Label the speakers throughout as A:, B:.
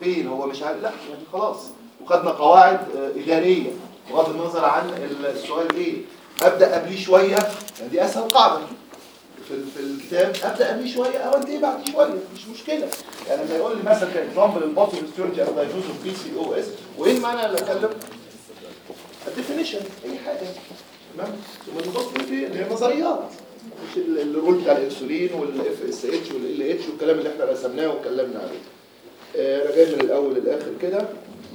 A: فين هو مش عارف لا يعني خلاص وخدنا قواعد آه، اداريه بغض النظر عن السؤال ايه ابدا قبليه شويه يعني دي اسهل قاعده في ال- في الكتاب ابدا قبليه شويه او انتهي بعديه شويه مش مشكله يعني لما يقول لي مثلا كاكزامبل البوتو هيستولوجي او دايجنوز اوف بي سي او اس وايه المعنى اللي اتكلم الديفينيشن اي حاجه تمام ثم نبص في اللي هي نظريات مش ال- الرول بتاع الانسولين والاف اس اتش والال اتش والكلام اللي احنا رسمناه واتكلمنا عليه آه، انا جاي من الاول للاخر كده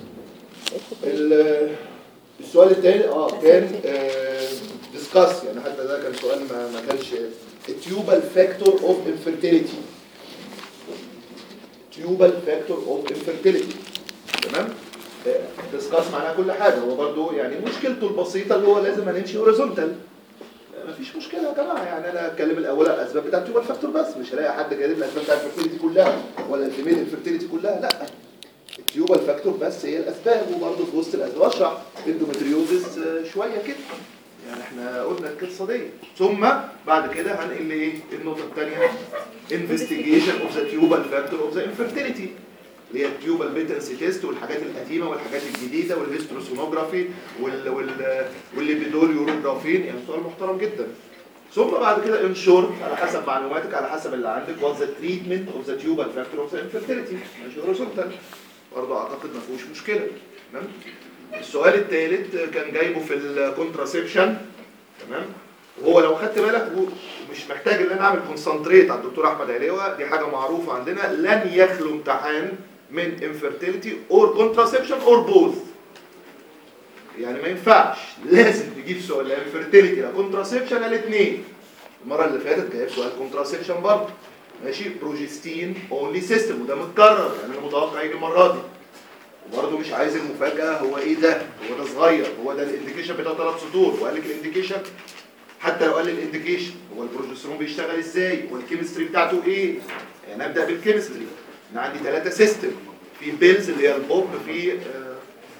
A: ال- السؤال الثاني اه كان ديسكاس يعني حتى ده كان سؤال ما ما كانش التيوبال فاكتور اوف انفيرتيليتي تيوبال فاكتور اوف انفيرتيليتي تمام ديسكاس معناها كل حاجه هو برضو يعني مشكلته البسيطه اللي هو لازم هنمشي هوريزونتال مفيش مشكله يا جماعه يعني انا اتكلم الاول على الاسباب بتاعت التيوبال فاكتور بس مش هلاقي حد جايب لي الاسباب بتاعت الفيرتيليتي كلها ولا الفيميل انفيرتيليتي كلها لا التيوبال فاكتور بس هي الاسباب وبرضه في وسط الاسباب اشرح اندومتريوزس آه، شويه كده يعني احنا قلنا القصه دي ثم بعد كده هنقل لايه النقطه الثانيه investigation of the tubal factor of the infertility اللي هي التيوبال بيتنسي تيست والحاجات القديمه والحاجات الجديده والهيستروسونوجرافي وال وال والليبيدول يوروجرافين يعني سؤال محترم جدا ثم بعد كده ان شورت على حسب معلوماتك على حسب اللي عندك what's the treatment of the tubal factor of the infertility ماشي هوريزونتال برضه اعتقد ما فيهوش مشكله تمام السؤال الثالث كان جايبه في الكونتراسبشن تمام وهو لو خدت بالك هو مش محتاج ان انا اعمل كونسنتريت على الدكتور احمد عليوه دي حاجه معروفه عندنا لن يخلو امتحان من infertility or contraception or both يعني ما ينفعش لازم تجيب سؤال لا infertility لا contraception الاثنين المره اللي فاتت جايب سؤال contraception برضه ماشي بروجستين اونلي سيستم وده متكرر يعني انا متوقع يجي المره دي وبرضه مش عايز المفاجاه هو ايه ده هو ده صغير هو ده الانديكيشن بتاع ثلاث سطور وقال لك الانديكيشن حتى لو قال لي الانديكيشن هو البروجسترون بيشتغل ازاي والكيمستري بتاعته ايه يعني ابدا بالكيمستري انا عندي ثلاثه سيستم في بيلز اللي هي البوب في آه،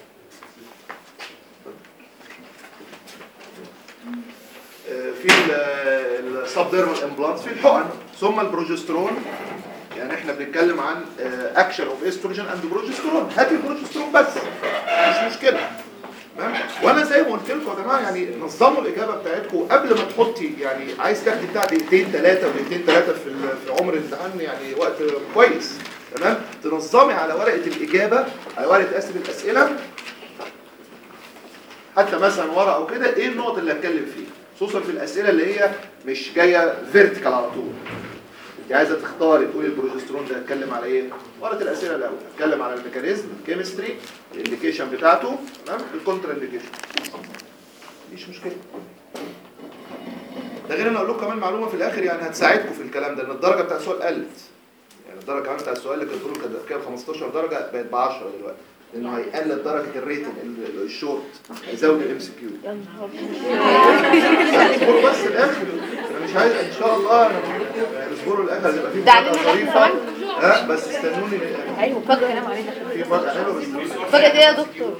A: آه، في السبديرمال امبلانتس في الحقن ثم البروجسترون يعني احنا بنتكلم عن اكشن اوف استروجين اند بروجسترون هات البروجسترون بس مش مشكله تمام وانا زي ما قلت لكم يا جماعه يعني نظموا الاجابه بتاعتكم قبل ما تحطي يعني عايز تاخدي بتاع دقيقتين ثلاثه ودقيقتين ثلاثه في ال- في عمر الامتحان يعني وقت كويس تمام تنظمي على ورقه الاجابه على ورقه اسئله الاسئله حتى مثلا ورقه او كده ايه النقط اللي هتكلم فيها خصوصا في الاسئله اللي هي مش جايه فيرتيكال على طول انت عايزه تختاري تقولي البروجسترون ده هتكلم على ايه ورقه الاسئله الاول هتكلم على الميكانيزم الكيمستري الانديكيشن بتاعته تمام الكونترا انديكيشن مفيش مشكله ده غير ان اقول لكم كمان معلومه في الاخر يعني هتساعدكم في الكلام ده ان الدرجه بتاع السؤال قلت يعني الدرجه كمان بتاع السؤال اللي كانت بتقولوا كانت كام 15 درجه بقت ب 10 دلوقتي لانه هيقلل درجه الريتنج ال- الشورت هيزود الام سي كيو
B: يا نهار
A: اصبروا بس الاخر انا مش عايز ان شاء الله انا اصبروا الاخر هيبقى في
B: ده علينا
A: مفاجاه
B: إحنا
A: ظريفه
B: كمان.
A: ها بس استنوني للآخر.
B: ايوه فجأة نام علينا
A: في مفاجاه حلوه بس
B: فجأة ايه يا دكتور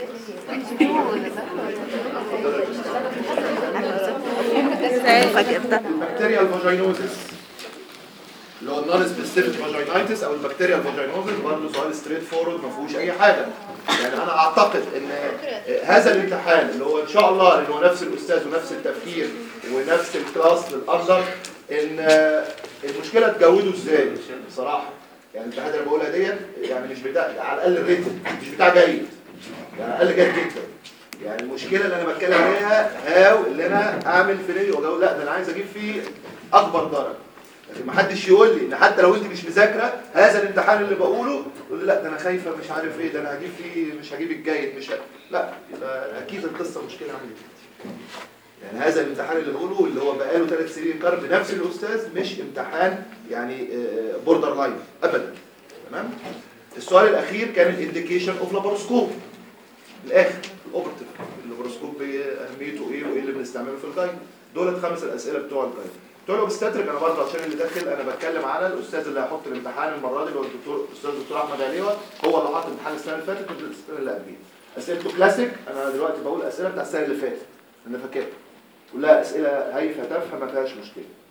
B: فجأة
A: البكتيريا الفاجينوزس اللي هو النون سبيسيفيك فاجينايتس او البكتيريا الفاجينوزس برضه سؤال ستريت فورورد ما فيهوش اي حاجه يعني انا اعتقد ان هذا الامتحان اللي هو ان شاء الله لانه نفس الاستاذ ونفس التفكير ونفس الكلاس للاندر ان المشكله تجودوا ازاي بصراحه يعني الامتحانات اللي بقولها ديت يعني مش بتاع على الاقل الريتم مش بتاع جيد يعني على الاقل جيد جدا يعني المشكله اللي انا بتكلم عليها هاو اللي انا اعمل فريق واجاوب لا ده انا عايز اجيب فيه اكبر درجه لكن ما حدش يقول لي ان حتى لو انت مش مذاكره هذا الامتحان اللي بقوله تقول لي لا ده انا خايفه مش عارف ايه ده انا هجيب فيه مش هجيب الجيد مش ه... لا يبقى اكيد القصه مشكله عندي يعني هذا الامتحان اللي بقوله اللي هو بقاله ثلاث سنين كار بنفس الاستاذ مش امتحان يعني بوردر لاين ابدا تمام السؤال الاخير كان الانديكيشن اوف لاباروسكوب الاخر الاوبرتيف اللاباروسكوب اهميته ايه وايه اللي بنستعمله في الجايد دول خمس الاسئله بتوع الجايد بتوع الاوبستاتريك انا برضه عشان اللي داخل انا بتكلم على الاستاذ اللي هيحط الامتحان المره دي اللي هو الدكتور الاستاذ الدكتور احمد عليوه هو اللي حط الامتحان السنه اللي فاتت والسنه اللي قبليها اسئلته كلاسيك انا دلوقتي بقول اسئله بتاع السنه اللي فاتت انا فاكرها كلها اسئله هايفه تافهه ما فيهاش مشكله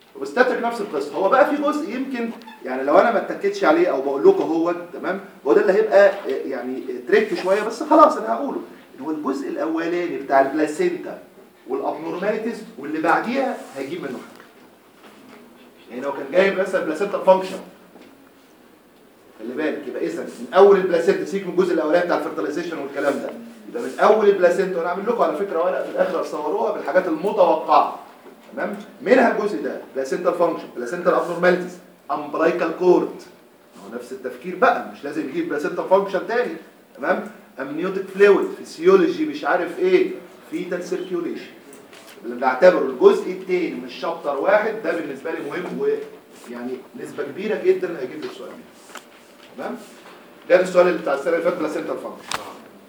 A: وستاتريك نفس القصه هو بقى في جزء يمكن يعني لو انا ما اتكتش عليه او بقول لكم هو تمام هو ده اللي هيبقى آه، يعني تريك شويه بس خلاص انا هقوله إن هو الجزء الاولاني بتاع البلاسينتا والابنورماليتيز واللي بعديها هيجيب منه حاجه يعني لو كان جايب مثلا بلاسينتا فانكشن خلي بالك يبقى اذا من اول البلاسينتا سيك من الجزء الاولاني بتاع الفرتلايزيشن والكلام ده يبقى من اول البلاسينتا وانا اعمل لكم على فكره ورقه في الاخر تصوروها بالحاجات المتوقعه تمام منها الجزء ده بلاسينتا فانكشن بلاسينتا ابنورماليتيز امبرايكال كورد هو نفس التفكير بقى مش لازم يجيب بلاسينتا فانكشن تاني تمام امنيوتيك فلويد فيسيولوجي مش عارف ايه فيتال سيركيوليشن اللي بنعتبره الجزء الثاني من شابتر واحد ده بالنسبه لي مهم ويعني نسبه كبيره جدا هيجيب لي السؤال ده تمام ده السؤال اللي بتاع السنه اللي فاتت بلاسينتا فانكشن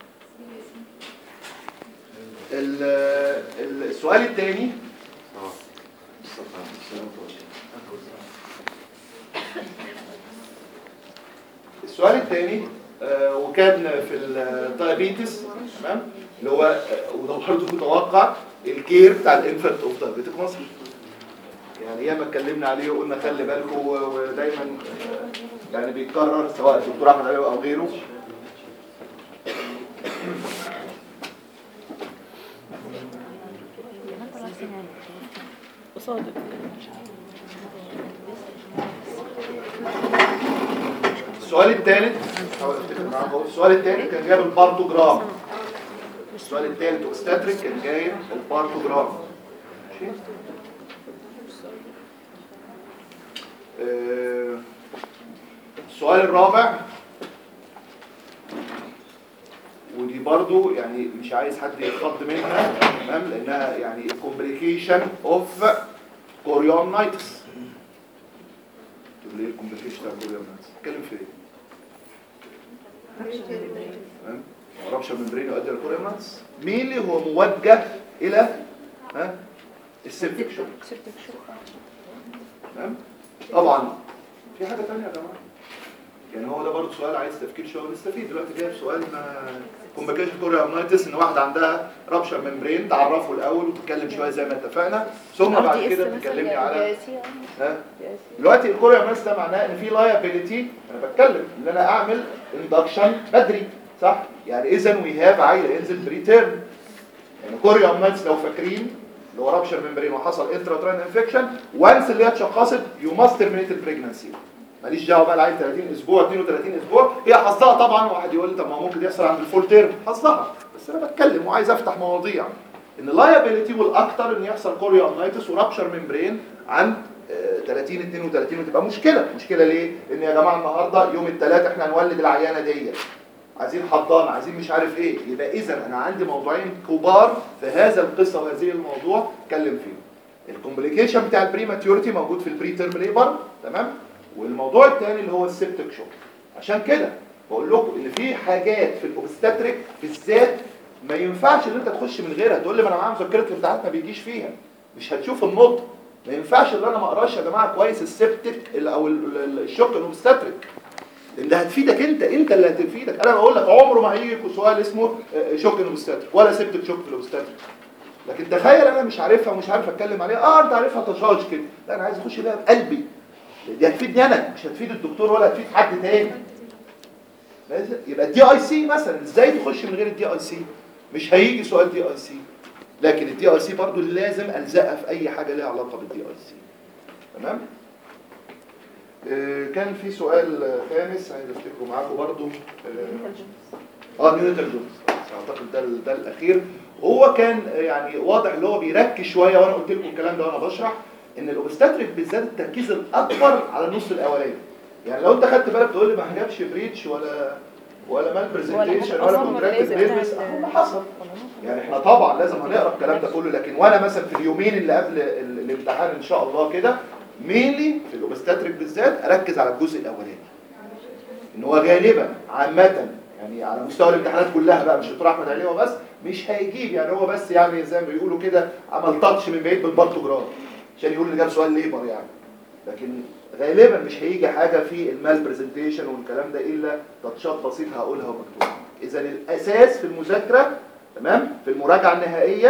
A: ال- ال- السؤال الثاني السؤال الثاني وكان في الدايابيتس تمام اللي هو آه، وده برضه متوقع الكير بتاع الانفنت اوف دايابيتك مصر يعني ياما اتكلمنا عليه وقلنا خلي بالكم و- ودايما آه، يعني بيتكرر سواء الدكتور احمد علي او غيره
B: قصادك
A: السؤال الثالث حاول افتكر معاكم أهو. السؤال الثالث كان جايب البارتوجرام السؤال الثالث اوستاتريك كان جايب البارتوجرام ماشي آه، السؤال الرابع ودي برضو يعني مش عايز حد يتخض منها تمام لانها يعني complication of chorionitis تقول لي ايه الكومبليكيشن بتاع الكوريونايتس اتكلم في ايه تمام رابشر ممبرين يؤدي الى الكوريونايتس مين اللي هو موجه الى ها السيبتيك شوك تمام طبعا في حاجه ثانيه يا جماعه يعني هو ده برضه سؤال عايز تفكير شويه ونستفيد دلوقتي جايب سؤال كومبليكيشن كوريونايتس ان واحده عندها رابشر ممبرين تعرفه الاول وتتكلم شويه زي ما اتفقنا ثم بعد كده بتكلمني على ها دلوقتي الكوريا ماس ده معناه ان في لايبيليتي انا بتكلم ان انا اعمل اندكشن بدري صح يعني اذا وي هاف عيل ينزل بري تيرم يعني كوريا ماس لو فاكرين اللي هو رابشر ممبرين وحصل انترا انفكشن وانس اللي هي اتشخصت يو ماست ترمينيت البريجنسي ماليش دعوه بقى العيل 30 اسبوع 32 اسبوع هي حظها طبعا واحد يقول لي طب ما هو ممكن يحصل عند الفول تيرم حظها بس انا بتكلم وعايز افتح مواضيع ان اللايبيليتي والاكثر ان يحصل كوريونايتس ورابشر ممبرين عند آه، 30 32 وتبقى مشكله مشكله ليه ان يا جماعه النهارده يوم الثلاث احنا هنولد العيانه ديت عايزين حضانه عايزين مش عارف ايه يبقى اذا انا عندي موضوعين كبار في هذا القصه وهذه الموضوع اتكلم فيهم الكومبليكيشن بتاع البريماتيورتي موجود في البري تيرم ليبر تمام والموضوع الثاني اللي هو السيبتك شوك عشان كده بقول لكم ان في حاجات في الاوبستاتريك بالذات ما ينفعش ان انت تخش من غيرها تقول لي ما انا معايا مذكره الامتحانات ما بيجيش فيها مش هتشوف النطق ما ينفعش ان انا ما اقراش يا جماعه كويس السيبتك ال- او ال- ال- الشوك الاوبستاتريك لان ده هتفيدك انت انت اللي هتفيدك انا بقول لك عمره ما هيجي سؤال اسمه آه، شوك الاوبستاتريك ولا سيبتك شوك في الاوبستاتريك لكن تخيل انا مش عارفها ومش عارف اتكلم عليها اه انت عارفها طشاش كده لا انا عايز اخش بيها بقلبي دي هتفيدني انا مش هتفيد الدكتور ولا هتفيد حد تاني لازم- يبقى الدي اي سي مثلا ازاي تخش من غير الدي اي سي مش هيجي سؤال دي اي سي لكن الدي اي سي برضو لازم الزقها في اي حاجه ليها علاقه بالدي اي سي تمام آه، كان في سؤال آه، خامس عايز افتكره معاكم برضو اه اه نيوتن جونز اعتقد ده ال- ده الاخير هو كان آه، يعني واضح اللي هو بيركز شويه وانا قلت لكم الكلام ده وانا بشرح ان الاوبستاتريك بالذات التركيز الاكبر على النص الاولاني يعني لو انت خدت بالك تقول لي ما جابش بريتش ولا ولا مال برزنتيشن ولا كونتراكت بيزنس اهو اللي حصل يعني احنا طبعا لازم هنقرا الكلام ده كله لكن وانا مثلا في اليومين اللي قبل ال- الامتحان ان شاء الله كده مينلي في الاوبستاتريك بالذات اركز على الجزء الاولاني ان هو غالبا عامه يعني على مستوى الامتحانات كلها بقى مش دكتور احمد علي هو بس مش هيجيب يعني هو بس يعني زي ما بيقولوا كده عمل تاتش من بعيد بالبارتوجراف عشان يقول اللي جاب سؤال ليبر يعني لكن غالبا مش هيجي حاجه في المال برزنتيشن والكلام ده الا تاتشات بسيطه هقولها ومكتوبه اذا الاساس في المذاكره تمام في المراجعه النهائيه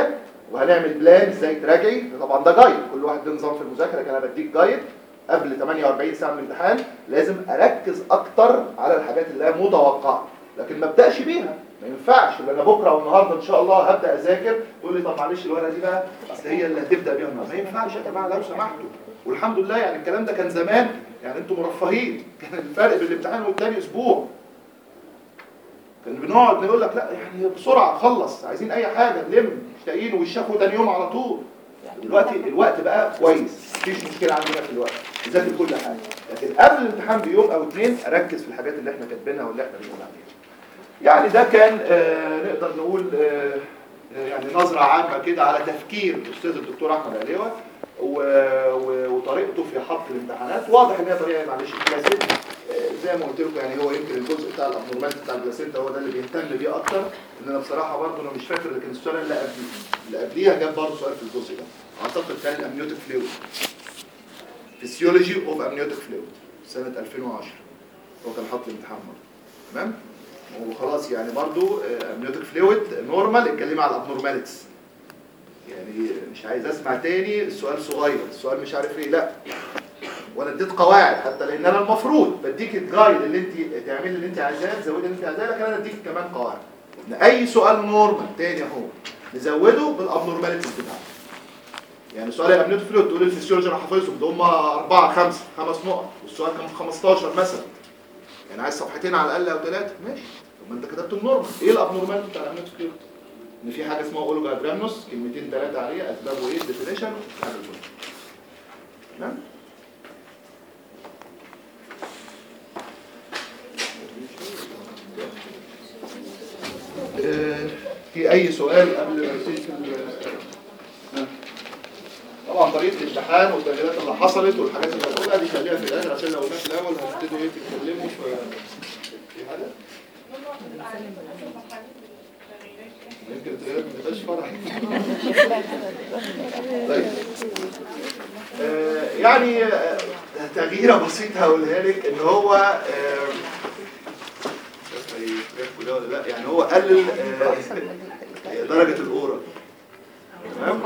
A: وهنعمل بلان ازاي تراجعي طبعا ده جايد كل واحد له نظام في المذاكره لكن انا بديك جايد قبل 48 ساعه من الامتحان لازم اركز اكتر على الحاجات اللي هي متوقعه لكن ما ابداش بيها ما ينفعش اللي انا بكره والنهارده ان شاء الله هبدا اذاكر تقول لي طب معلش الورقه دي بقى اصل هي اللي هتبدا بيها النهارده ما ينفعش يا جماعه لو سمحتوا والحمد لله يعني الكلام ده كان زمان يعني انتم مرفهين كان الفرق بين الامتحان والتاني اسبوع كان بنقعد نقول لك لا يعني بسرعه خلص عايزين اي حاجه نلم مشتاقين والشكوى تاني يوم على طول دلوقتي الوقت بقى كويس مفيش مشكله عندنا في الوقت نذاكر كل حاجه لكن قبل الامتحان بيوم او اتنين اركز في الحاجات اللي احنا كاتبينها واللي احنا بنقول عليها يعني ده كان آه نقدر نقول آه آه، يعني نظرة عامة كده على تفكير الأستاذ الدكتور أحمد عليوة و- و- وطريقته في حط الامتحانات واضح إن هي طريقة معلش كلاسيك آه، زي ما قلت لكم يعني هو يمكن الجزء بتاع الابنورماليتي بتاع البلاسينتا هو ده اللي بيهتم بيه أكتر إن أنا بصراحة برضه أنا مش فاكر لكن السؤال اللي قبليه اللي قبليها جاب برضه سؤال في الجزء ده أعتقد كان الأمنيوتيك فلويد فيسيولوجي أوف أمنيوتيك فلويد سنة 2010 هو كان حاط الامتحان برضه تمام وخلاص يعني برضو امنيوتيك فلويد نورمال اتكلمي على الابنورماليتيز يعني مش عايز اسمع تاني السؤال صغير السؤال مش عارف ايه لا ولا اديت قواعد حتى لان انا المفروض بديك الجايد اللي انت تعملي اللي انت عايزاه تزودي اللي انت عايزاه لكن انا اديك كمان قواعد ان اي سؤال نورمال تاني اهو نزوده بالابنورماليتيز بتاعته يعني سؤال الامنيوتيك فلويد تقول الفسيولوجي انا حافظهم ده هم اربعه خمسه خمس نقط والسؤال كان 15 مثلا يعني عايز صفحتين على الاقل او ثلاثه ماشي طب ما انت كتبت النورمال ايه الابنورمال بتاع الامنيوتيك فلويد ان في حاجه اسمها اولوجا ادرامنوس كلمتين ثلاثه عليه اسبابه ايه ديفينيشن حاجه كده تمام آه، في اي سؤال قبل ما نبتدي في ال- ها؟ طبعا طريقه الامتحان والتغييرات اللي حصلت والحاجات اللي هقولها دي خليها في الاخر عشان لو قلناها في الاول هتبتدوا ايه تتكلموا في في حاجه يمكن التغييرات ما تبقاش فرح طيب آه، يعني آه، تغييره بسيطه هقولها لك ان هو آه، مش عارف هيفرقوا ده ولا لا يعني هو قلل آه، درجه الاورال تمام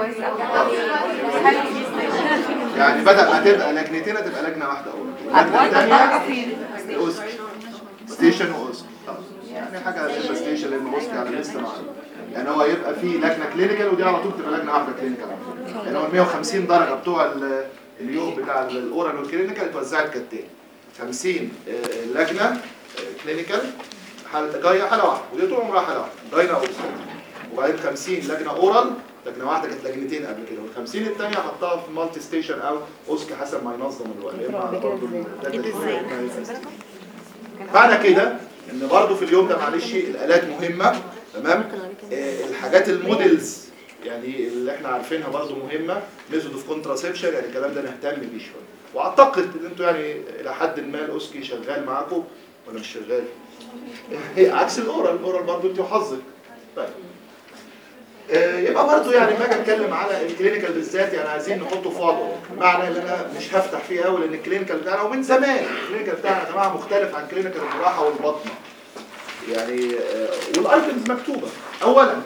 A: يعني بدل ما تبقى لجنتين هتبقى لجنه واحده اورال اللجنه الثانيه اوسك ستيشن واوسك يعني حاجه هتبقى ستيشن لان اوسك على لسه معانا يعني هو يبقى في لجنه كلينيكال ودي على طول تبقى لجنه واحده كلينيكال يعني هو ال 150 درجه بتوع ال- اليوم بتاع الاورال والكلينيكال اتوزعت كالتالي 50 آه، لجنه آه، كلينيكال حاله جايه حاله واحده ودي طول عمرها حاله واحده جاينا اوسك وبعدين 50 لجنه اورال لجنه واحده كانت لجنتين قبل كده وال 50 الثانيه حطها في مالتي ستيشن او اوسك حسب ما ينظم الوقت يا إما برضه الداتا شوية، يا إما يبقى معنى كده ان برضو في اليوم ده معلش الالات مهمه تمام آه، الحاجات المودلز يعني اللي احنا عارفينها برضو مهمه ميثود اوف كونتراسبشن يعني الكلام ده نهتم بيه شويه واعتقد ان انتوا يعني الى حد ما الاوسكي شغال معاكم ولا مش شغال هي عكس الاورال الاورال برضو انت وحظك طيب آه، يبقى برضو يعني لما اجي اتكلم على الكلينيكال بالذات يعني عايزين نحطه في وضعه بمعنى ان انا مش هفتح فيه قوي لان الكلينيكال بتاعنا ومن زمان الكلينيكال بتاعنا يا جماعه مختلف عن كلينيكال الجراحه والبطنه يعني آه، والايتمز مكتوبه اولا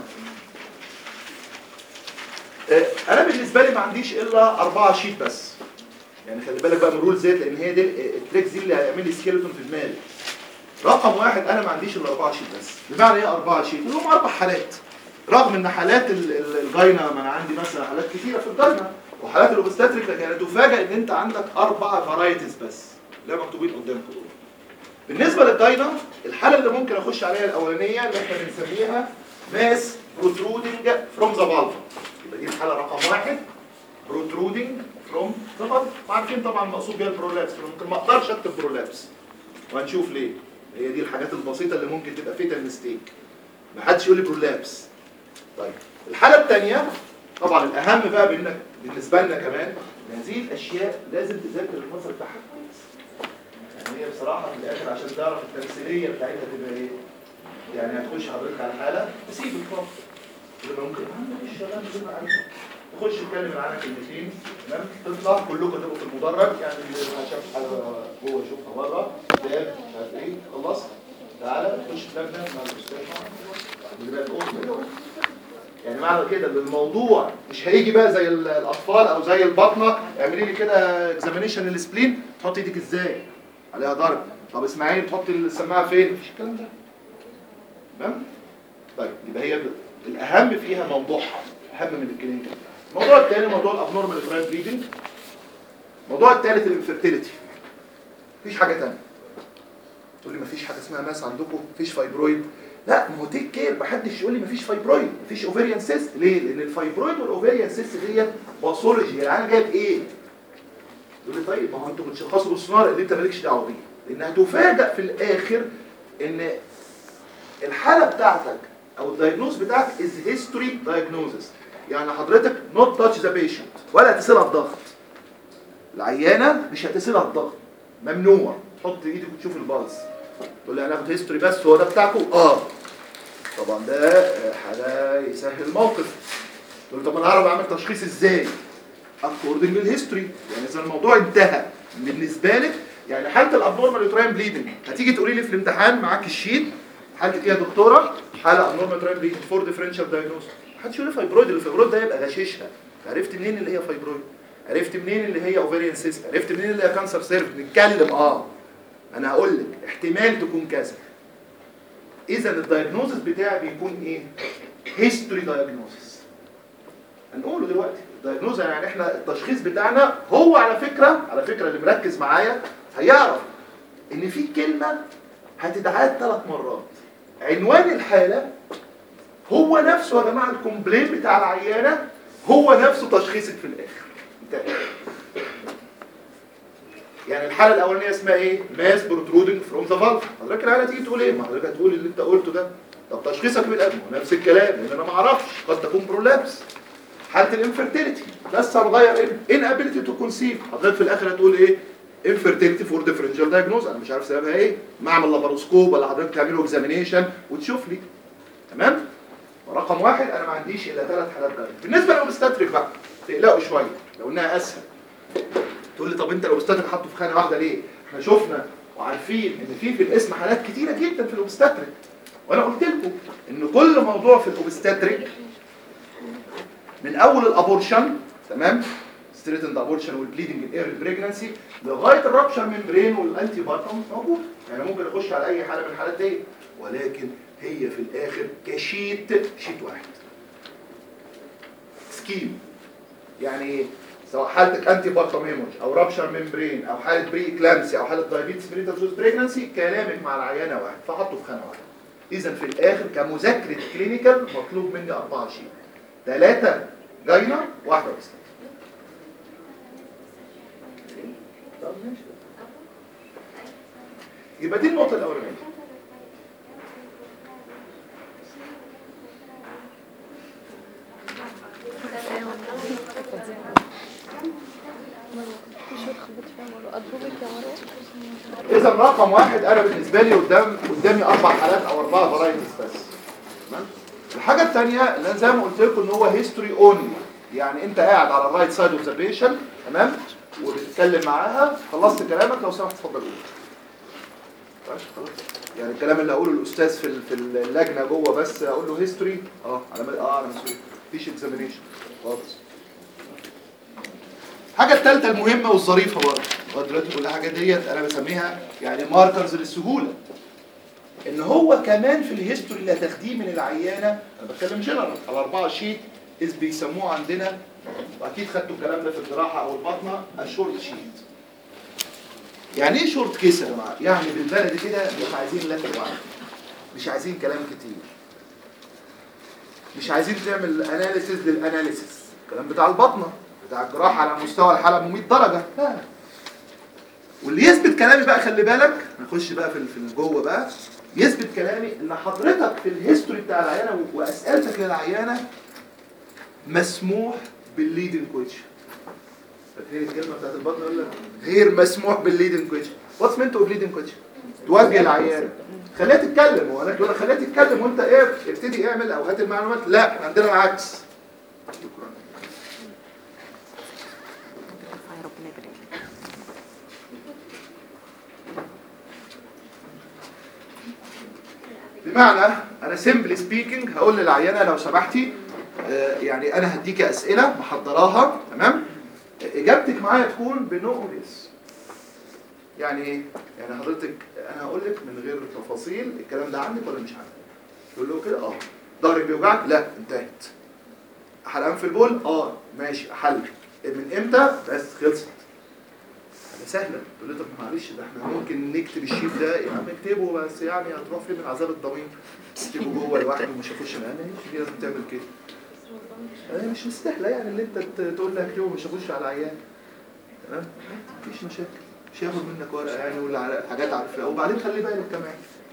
A: آه، انا بالنسبه لي ما عنديش الا اربعه شيت بس يعني خلي بالك بقى من رول زيت لان هي دي ال- التريكس دي اللي هيعمل لي سكيلتون في دماغي رقم واحد انا ما عنديش الا اربعه شيت بس بمعنى ايه اربعه شيت اللي هم اربع حالات رغم ان حالات ال- ال- الجاينا ما انا عندي مثلا حالات كتيره في الجاينا وحالات الاوبستاتريك لكن هتفاجئ ان انت عندك اربع فرايتيز بس اللي هم مكتوبين قدامكم دول بالنسبه للجاينا الحاله اللي ممكن اخش عليها الاولانيه اللي احنا بنسميها ماس بروترودنج فروم ذا فالف يبقى دي الحاله رقم واحد بروترودنج فروم ذا فالف عارفين طبعا المقصود بيها البرولابس ممكن ما اقدرش اكتب برولابس وهنشوف ليه هي دي الحاجات البسيطه اللي ممكن تبقى فيتال ميستيك ما حدش يقول لي برولابس طيب الحاله الثانيه طبعا الاهم بقى بانك بالنسبه لنا كمان إن هذه الاشياء لازم تذاكر المصدر بتاعها كويس يعني هي بصراحه في الاخر عشان تعرف التمثيليه بتاعتها تبقى ايه يعني هتخش حضرتك على حاله تسيب الفرق يبقى ممكن آه، مش شغال بتبقى عارفها. تخش تتكلم معانا كلمتين تمام تطلع كلكم تبقوا في المدرج يعني اللي ما شافش حاجه جوه يشوفها بره كتاب مش عارف ايه خلصت تعالى تخش تلجنه مع الاستاذ اللي بقى الأم. يعني معنى كده ان الموضوع مش هيجي بقى زي ال- الاطفال او زي البطنه اعملي لي كده اكزامينيشن السبلين تحط ايدك ازاي عليها ضرب طب اسماعيل تحط السماعه فين مفيش الكلام ده تمام طيب يبقى هي الاهم فيها موضوعها اهم من الكلينيكال الموضوع الثاني موضوع الابنورمال افرايم بليدنج الموضوع الثالث الانفيرتيليتي مفيش حاجه ثانيه تقول لي مفيش حاجه اسمها ماس عندكم مفيش فايبرويد لا ما هو تيك كير محدش يقول لي مفيش فايبرويد مفيش اوفيريان سيست ليه لان الفايبرويد والاوفيريان سيست ديت باثولوجي العيان جايه بايه يقول لي طيب ما هو انتوا بتشخصوا بالسونار اللي انت مالكش دعوه بيه لان هتفاجئ في الاخر ان الحاله بتاعتك او الدايجنوز بتاعك از هيستوري دايجنوزس يعني حضرتك نوت تاتش ذا بيشنت ولا هتسيلها الضغط العيانه مش هتسيلها الضغط ممنوع تحط ايدك وتشوف البلس تقول لي هناخد هيستوري بس هو ده بتاعكم اه طبعا ده آه، حاجه يسهل الموقف تقول لي طب انا هعرف اعمل تشخيص ازاي اكوردنج للهيستوري يعني اذا الموضوع انتهى بالنسبه لك يعني حاله الابنورمال يوتراين بليدنج هتيجي تقولي لي في الامتحان معاك الشيت حالتك ايه يا دكتوره حاله ابنورمال يوتراين بليدنج فور ديفرنشال دايجنوز محدش يقول لي فايبرويد الفايبرويد ده يبقى غشيشها عرفت منين اللي هي فايبرويد عرفت منين اللي هي اوفيريان سيست عرفت منين اللي هي كانسر سيرف نتكلم اه انا هقول لك احتمال تكون كذا اذا الدايجنوزس بتاعي بيكون ايه هيستوري دايجنوزس هنقوله دلوقتي الدايجنوز يعني احنا التشخيص بتاعنا هو على فكره على فكره اللي مركز معايا هيعرف ان في كلمه هتتعاد ثلاث مرات عنوان الحاله هو نفسه يا جماعه الكومبلين بتاع العيانه هو نفسه تشخيصك في الاخر انتهى. يعني الحاله الاولانيه اسمها ايه ماس بروترودنج فروم ذا فالف حضرتك العيانه تيجي تقول ايه ما حضرتك هتقول اللي انت قلته ده طب تشخيصك في القلب نفس الكلام لان انا ما اعرفش قد تكون برولابس حاله الانفيرتيليتي بس هنغير ايه inability تو كونسيف حضرتك في الاخر هتقول ايه infertility فور differential diagnosis انا مش عارف سببها ايه معمل لاباروسكوب ولا حضرتك تعمله اكزامينيشن وتشوف لي تمام رقم واحد انا ما عنديش الا ثلاث حالات دايت بالنسبه للاوبستاتريك بقى تقلقوا شويه لو انها اسهل تقول لي طب انت الاوبستاتريك حاطه في خانه واحده ليه احنا شفنا وعارفين ان في في الاسم حالات كتيره جدا في الاوبستاتريك وانا قلت لكم ان كل موضوع في الاوبستاتريك من اول الابورشن تمام ستريتند ابورشن والبليدنج الاير بريجنسي لغايه الرابشر ممبرين والانتي بارتم موجود يعني ممكن اخش على اي حاله من الحالات دي ولكن هي في الاخر كشيت شيت واحد سكيم يعني ايه سواء حالتك انتي بارتم هيموج او رابشر ممبرين او حاله بري اكلامسي او حاله دايابيتس بريتال بريجنسي كلامك مع العيانه واحد فحطه في خانه واحده اذا في الاخر كمذاكره كلينيكال مطلوب مني اربعه شيء ثلاثه جاينا واحده بس طب ماشي. يبقى دي النقطه الاولانيه اذا رقم واحد انا بالنسبه لي قدام قدامي اربع حالات او اربعه فرايتيز بس تمام الحاجه الثانيه اللي أنا زي ما قلت لكم ان هو هيستوري اونلي يعني انت قاعد على الرايت سايد اوف ذا بيشنت تمام وبتتكلم معاها خلصت كلامك لو سمحت اتفضل قول ماشي خلاص يعني الكلام اللي هقوله الاستاذ في ال- في اللجنه جوه بس اقول له هيستوري اه على مد- اه على مسؤول مفيش اكزامينيشن خالص الحاجه الثالثه المهمه والظريفه برضه لغايه دلوقتي كل حاجه ديت انا بسميها يعني ماركرز للسهوله ان هو كمان في الهيستوري اللي هتاخديه من العيانه انا بتكلم جنرال على اربعه شيت از بيسموه عندنا واكيد خدتوا الكلام ده في الجراحه او البطنه الشورت شيت يعني ايه شورت كيس يا جماعه يعني بالبلدي كده مش عايزين لف وعد مش عايزين كلام كتير مش عايزين تعمل اناليسيز للاناليسيز الكلام بتاع البطنه بتاع الجراحه على مستوى الحاله ب 100 درجه لا واللي يثبت كلامي بقى خلي بالك نخش بقى في ال- في جوه بقى يثبت كلامي ان حضرتك في الهيستوري بتاع العيانه و- واسئلتك للعيانه مسموح بالليدنج كويتشن فاكرين الكلمه بتاعت البطن يقول لك غير مسموح بالليدنج كويتشن واتس مينت اوف ليدنج كويتشن توجه العيانه خليها تتكلم هو انا تقول لك خليها تتكلم وانت ايه ابتدي اعمل او هات المعلومات لا احنا عندنا العكس شكرا
B: ربنا يبارك لك.
A: بمعنى انا سيمبلي سبيكينج هقول للعيانه لو سمحتي آه، يعني انا هديك اسئله محضراها تمام اجابتك معايا تكون بنو اور يس يعني ايه يعني حضرتك انا هقول لك من غير تفاصيل الكلام ده عندك ولا مش عندك تقول له كده اه ظهرك بيوجعك لا انتهت حلقان في البول اه ماشي حل من امتى بس خلصت حاجه سهله تقول له طب معلش ده احنا ممكن نكتب الشيت ده يا عم اكتبه بس يعني هتروح فين من عذاب الضمير اكتبه جوه لوحده ومش هيخش معانا في ناس بتعمل كده هي مش مستاهله يعني اللي انت ت- تقول لك اكتبه مش هخش على عيان تمام مفيش مشاكل مش هياخد منك ورقه يعني ولا على حاجات عارفها وبعدين خلي بالك كمان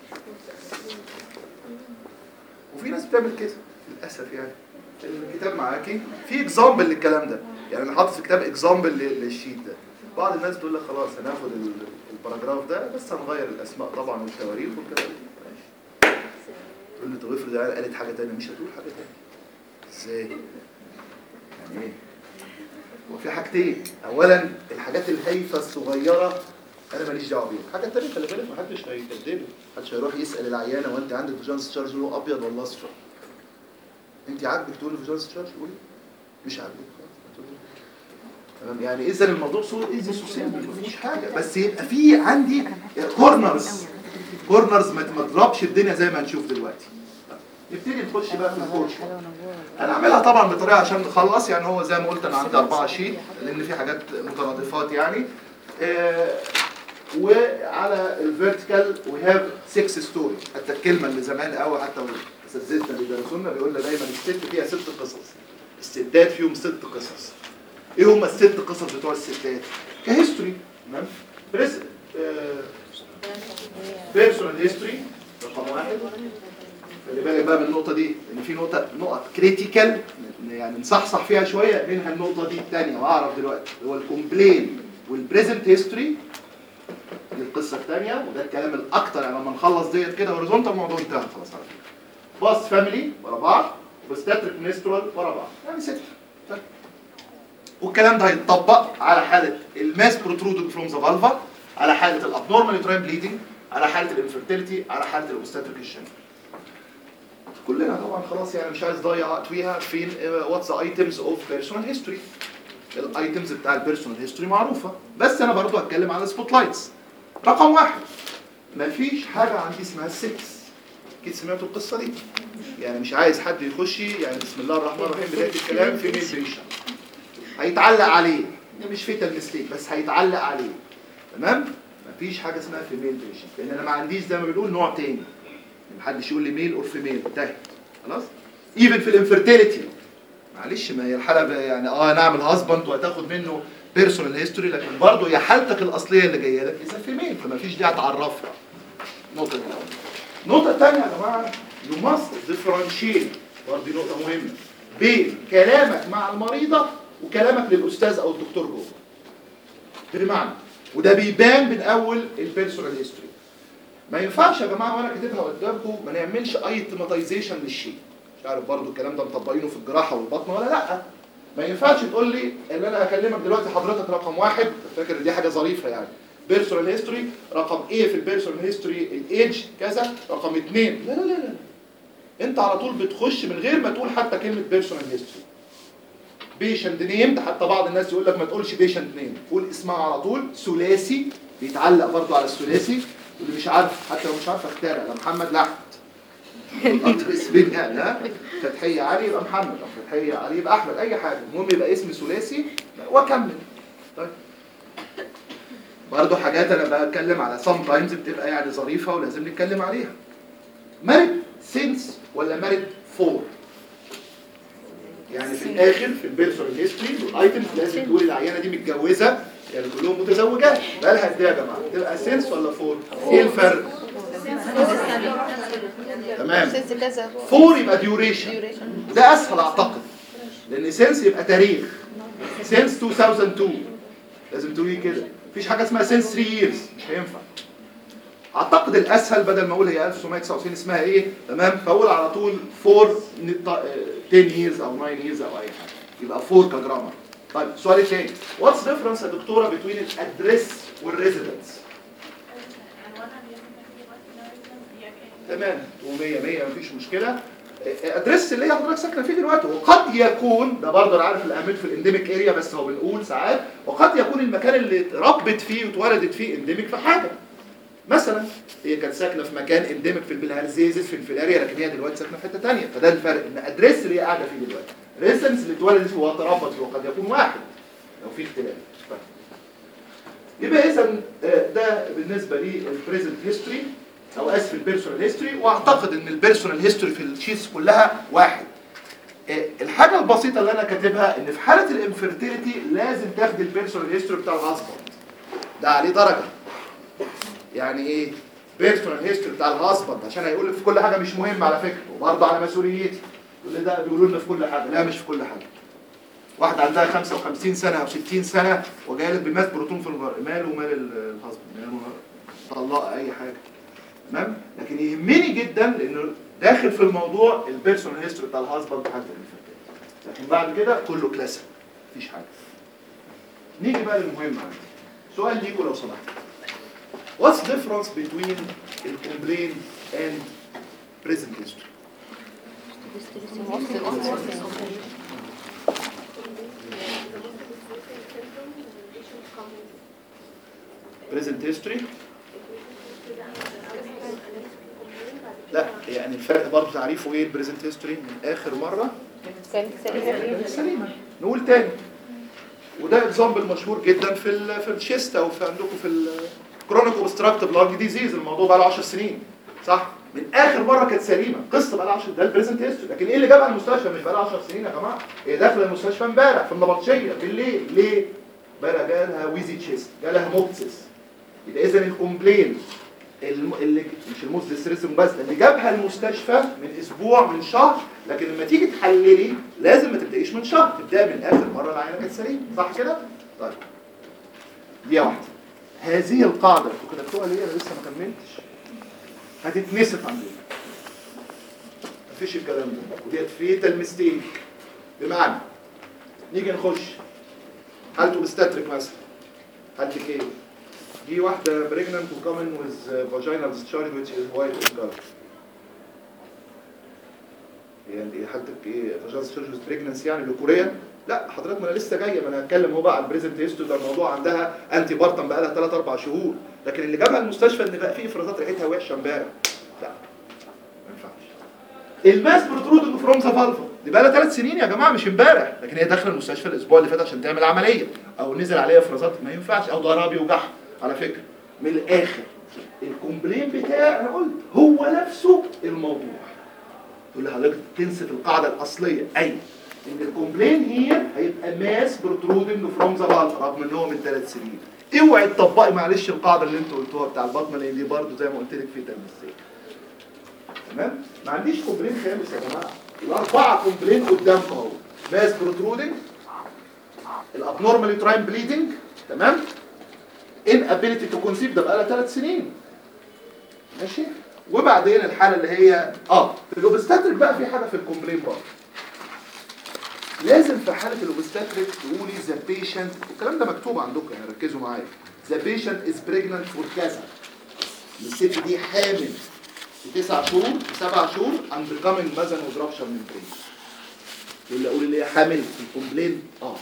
A: وفي ناس بتعمل كده للاسف يعني الكتاب معاكي في اكزامبل للكلام ده يعني انا حاطط في الكتاب اكزامبل للشيت ده بعض الناس تقول لك خلاص هناخد ال- الباراجراف ده بس هنغير الاسماء طبعا والتواريخ والكلام ده ماشي تقول لي طب افرض العيال قالت حاجه تانية مش هتقول حاجه تانية ازاي؟ يعني ايه؟ هو في حاجتين اولا الحاجات الهايفه الصغيره انا ماليش دعوه بيها الحاجه الثانيه خلي بالك محدش هيكذبك محدش هيروح يسال العيانه وانت عندك فيجانس تشارج له ابيض ولا اصفر انت عاجبك تقولي فيجانس تشارج قولي مش عاجبك خلاص ما تقولي. تمام يعني اذا الموضوع سو ايزي سو سيمبل مفيش حاجه بس يبقى في عندي كورنرز كورنرز ما ما تضربش الدنيا زي ما هنشوف دلوقتي نبتدي نخش بقى في الكورس انا اعملها طبعا بطريقه عشان نخلص يعني هو زي ما قلت انا عندي اربعه شيت لان في حاجات مترادفات يعني آه وعلى الفيرتيكال وي هاف 6 ستوري حتى الكلمه اللي زمان قوي حتى اساتذتنا اللي درسوا لنا بيقول لنا دايما الست فيها ست قصص الستات فيهم ست قصص ايه هم الست قصص بتوع الستات كهيستوري تمام بريس بيرسونال هيستوري رقم واحد خلي بالك بقى من النقطة دي لأن في نقطة نقط كريتيكال يعني نصحصح فيها شوية منها النقطة دي الثانية وأعرف دلوقتي هو الكومبلين والبريزنت هيستوري دي القصة الثانية وده الكلام الأكتر يعني لما نخلص ديت كده هوريزونتال الموضوع انتهى خلاص على فكرة باس فاميلي ورا بعض وستاتريك منسترال ورا بعض يعني ستة طيب. والكلام ده هيتطبق على حالة الماس بروترودنج فروم ذا فالفا على حالة الابنورمال يوتراين بليدنج على حالة الانفرتيليتي على حالة الاوستاتريك الشنك كلنا طبعا خلاص يعني مش عايز اضيع وقت فيها فين واتس ايتمز اوف بيرسونال هيستوري الايتمز بتاع البيرسونال هيستوري معروفه بس انا برضو هتكلم على سبوت لايتس رقم واحد مفيش حاجه عندي اسمها السكس اكيد سمعتوا القصه دي يعني مش عايز حد يخش يعني بسم الله الرحمن الرحيم بدايه الكلام في ميل بيشن هيتعلق عليه ده مش فيتال ميستيك بس هيتعلق عليه تمام مفيش حاجه اسمها في ميل بيشن لان انا ما عنديش زي ما بنقول نوع تاني محدش يقول لي ميل اور فيميل انتهت خلاص ايفن في الانفرتيليتي معلش ما هي الحاله ب- يعني اه نعمل هازبند وهتاخد منه بيرسونال هيستوري لكن برضه هي حالتك الاصليه اللي جايه لك اذا فيميل فما فيش داعي تعرفها نقطه الأول. النقطه الثانيه يا جماعه يو ماست ديفرنشيت برضه دي نقطه مهمه بين كلامك مع المريضه وكلامك للاستاذ او الدكتور جوه بمعنى وده بيبان من اول البيرسونال هيستوري ما ينفعش يا جماعه وانا كاتبها قدامكم ما نعملش اي تيماتيزيشن للشيء مش عارف برضو الكلام ده مطبقينه في الجراحه والبطن ولا لا ما ينفعش تقول لي ان انا هكلمك دلوقتي حضرتك رقم واحد فاكر دي حاجه ظريفه يعني بيرسونال هيستوري رقم ايه في البيرسونال هيستوري الايدج كذا رقم اثنين لا لا لا لا انت على طول بتخش من غير ما تقول حتى كلمه بيرسونال هيستوري بيشنت نيم ده حتى بعض الناس يقول لك ما تقولش بيشنت نيم قول اسمها على طول ثلاثي بيتعلق برضو على الثلاثي واللي مش عارف حتى لو مش عارف اختارع لا محمد لا احمد الأكتر اسمين يعني ها فتحية علي يبقى محمد او فتحية علي يبقى احمد اي حاجه المهم يبقى اسم ثلاثي واكمل طيب برضه حاجات انا بتكلم على سام تايمز بتبقى يعني ظريفه ولازم نتكلم عليها مارد سينس ولا مارد فور يعني في الاخر في البيرسونال هيستوري والايتمز لازم تقول العيانه دي متجوزه يعني كلهم متزوجات بقالها قد ايه يا جماعه؟ تبقى سينس ولا فور؟ ايه الفرق؟ تمام
C: سنس كذا
A: فور يبقى ديوريشن
C: duration.
A: ده اسهل اعتقد لان سينس يبقى تاريخ سينس 2002 لازم تقولي كده مفيش حاجه اسمها سينس 3 ييرز مش هينفع اعتقد الاسهل بدل ما اقول هي 1999 اسمها ايه تمام فاقول على طول 4 نط- آه، 10 ييرز او 9 ييرز او اي حاجه يبقى 4 كجرامر طيب السؤال الثاني واتس ديفرنس يا دكتوره بين الادريس والريزيدنس تمام و100 100 مفيش مشكله ادريس اللي هي حضرتك ساكنه فيه دلوقتي وقد يكون ده برضه انا عارف الاهميه في الانديميك اريا بس هو بنقول ساعات وقد يكون المكان اللي اتربت فيه واتولدت فيه انديميك في حاجه مثلا هي كانت ساكنه في مكان انديميك في البلهارزيزس في الفلاريا لكن هي دلوقتي ساكنه في حته ثانيه فده الفرق ان ادريس اللي هي قاعده فيه دلوقتي ريسنس اللي اتولدت فيه وتربت فيه وقد يكون واحد لو في اختلاف طيب. يبقى اذا ده بالنسبه للبريزنت هيستوري او اسف البيرسونال هيستوري واعتقد ان البيرسونال هيستوري في الشيتس كلها واحد آه، الحاجه البسيطه اللي انا كاتبها ان في حاله الانفيرتيليتي لازم تاخد البيرسونال هيستوري بتاع الهاسبند ده عليه درجه يعني ايه بيرسونال هيستوري بتاع الهاسبند عشان هيقول لك في كل حاجه مش مهم على فكره وبرضه على مسؤوليتي كل ده بيقولوا لنا في كل حاجه لا مش في كل حاجه واحده عندها 55 سنه او 60 سنه وجايه لك بماس بروتون في المر... ماله ومال ال- الهاسبند ماله طلقه اي حاجه تمام لكن يهمني جدا لانه داخل في الموضوع البيرسونال هيستوري بتاع الهاسبند حتى الانفيرتيليتي لكن بعد كده كله كلاسيك مفيش حاجه نيجي بقى للمهم عندي سؤال ليكوا لو سمحت What's the difference between the complaint and present history? Present history لا يعني الفرق برضه تعريفه ايه البريزنت هيستوري من اخر مره
C: كانت سليمة
A: سليمه نقول تاني وده اكزامبل مشهور جدا في ال في الشيست او في عندكم في الكرونيك اوبستراكتيف لارج ديزيز الموضوع بقى له 10 سنين صح من اخر مره كانت سليمه قصه بقى لها 10 ده البريزنت هيستوري لكن ايه اللي جابها المستشفى مش بقى لها 10 سنين يا جماعه هي داخله المستشفى امبارح في النبطشيه بالليل ليه بقى جالها ويزي تشيست جالها موكسس يبقى اذا الكومبلين الم... اللي مش الموز ديستريسم بس اللي جابها المستشفى من اسبوع من شهر لكن لما تيجي تحللي لازم ما تبدايش من شهر تبداي من اخر مره العينه كانت سليمه صح كده؟ طيب دي واحده هذه القاعده انتوا كتبتوها ليه انا لسه ما كملتش هتتنسف عندنا مفيش الكلام ده وديت فيتال ميستيك بمعنى نيجي نخش حالته بستاتريك مثلا حالتك ايه؟ دي واحدة pregnant who come in with uh, vaginal discharge which is white in color. يعني ايه حالتك ايه vaginal discharge with pregnancy يعني ذكورية؟ لا حضرتك ما انا لسه جايه ما انا هتكلم هو بقى على البريزنت هيستوري ده الموضوع عندها انتي بارتم بقى لها 3 4 شهور لكن اللي جابها المستشفى ان بقى في افرازات ريحتها وحشه امبارح لا ما ينفعش الماس بروترودنج فروم ذا فالفا دي بقى لها ثلاث سنين يا جماعه مش امبارح لكن هي داخله المستشفى الاسبوع اللي فات عشان تعمل عمليه او نزل عليها افرازات ما ينفعش او ظهرها بيوجعها على فكره من الاخر الكومبلين بتاعي انا قلت هو نفسه الموضوع تقول لي حضرتك تنسف القاعده الاصليه اي ان الكومبلين هي هيبقى ماس بروترودنج فروم ذا فالف رغم ان هو من ثلاث سنين اوعي تطبقي معلش القاعده اللي انتوا قلتوها بتاع البطنه لان دي برضه زي ما قلت لك في تلميذيه تمام ما عنديش كومبلين خامس يا جماعه الاربعه كومبلين قدامكم اهو ماس بروترودنج الابنورمال يوتراين بليدنج تمام inability to conceive ده بقى لها ثلاث سنين ماشي وبعدين الحاله اللي هي اه في الاوبستاتريك بقى في حاجه في الكومبلين برضه لازم في حاله الاوبستاتريك تقولي ذا بيشنت الكلام ده مكتوب عندكم يعني ركزوا معايا ذا بيشنت از بريجننت فور كذا الست دي حامل في تسع شهور في سبع شهور اند becoming ماذا رابشر من برين يقول لي اقول اللي هي حامل في الكومبلين اه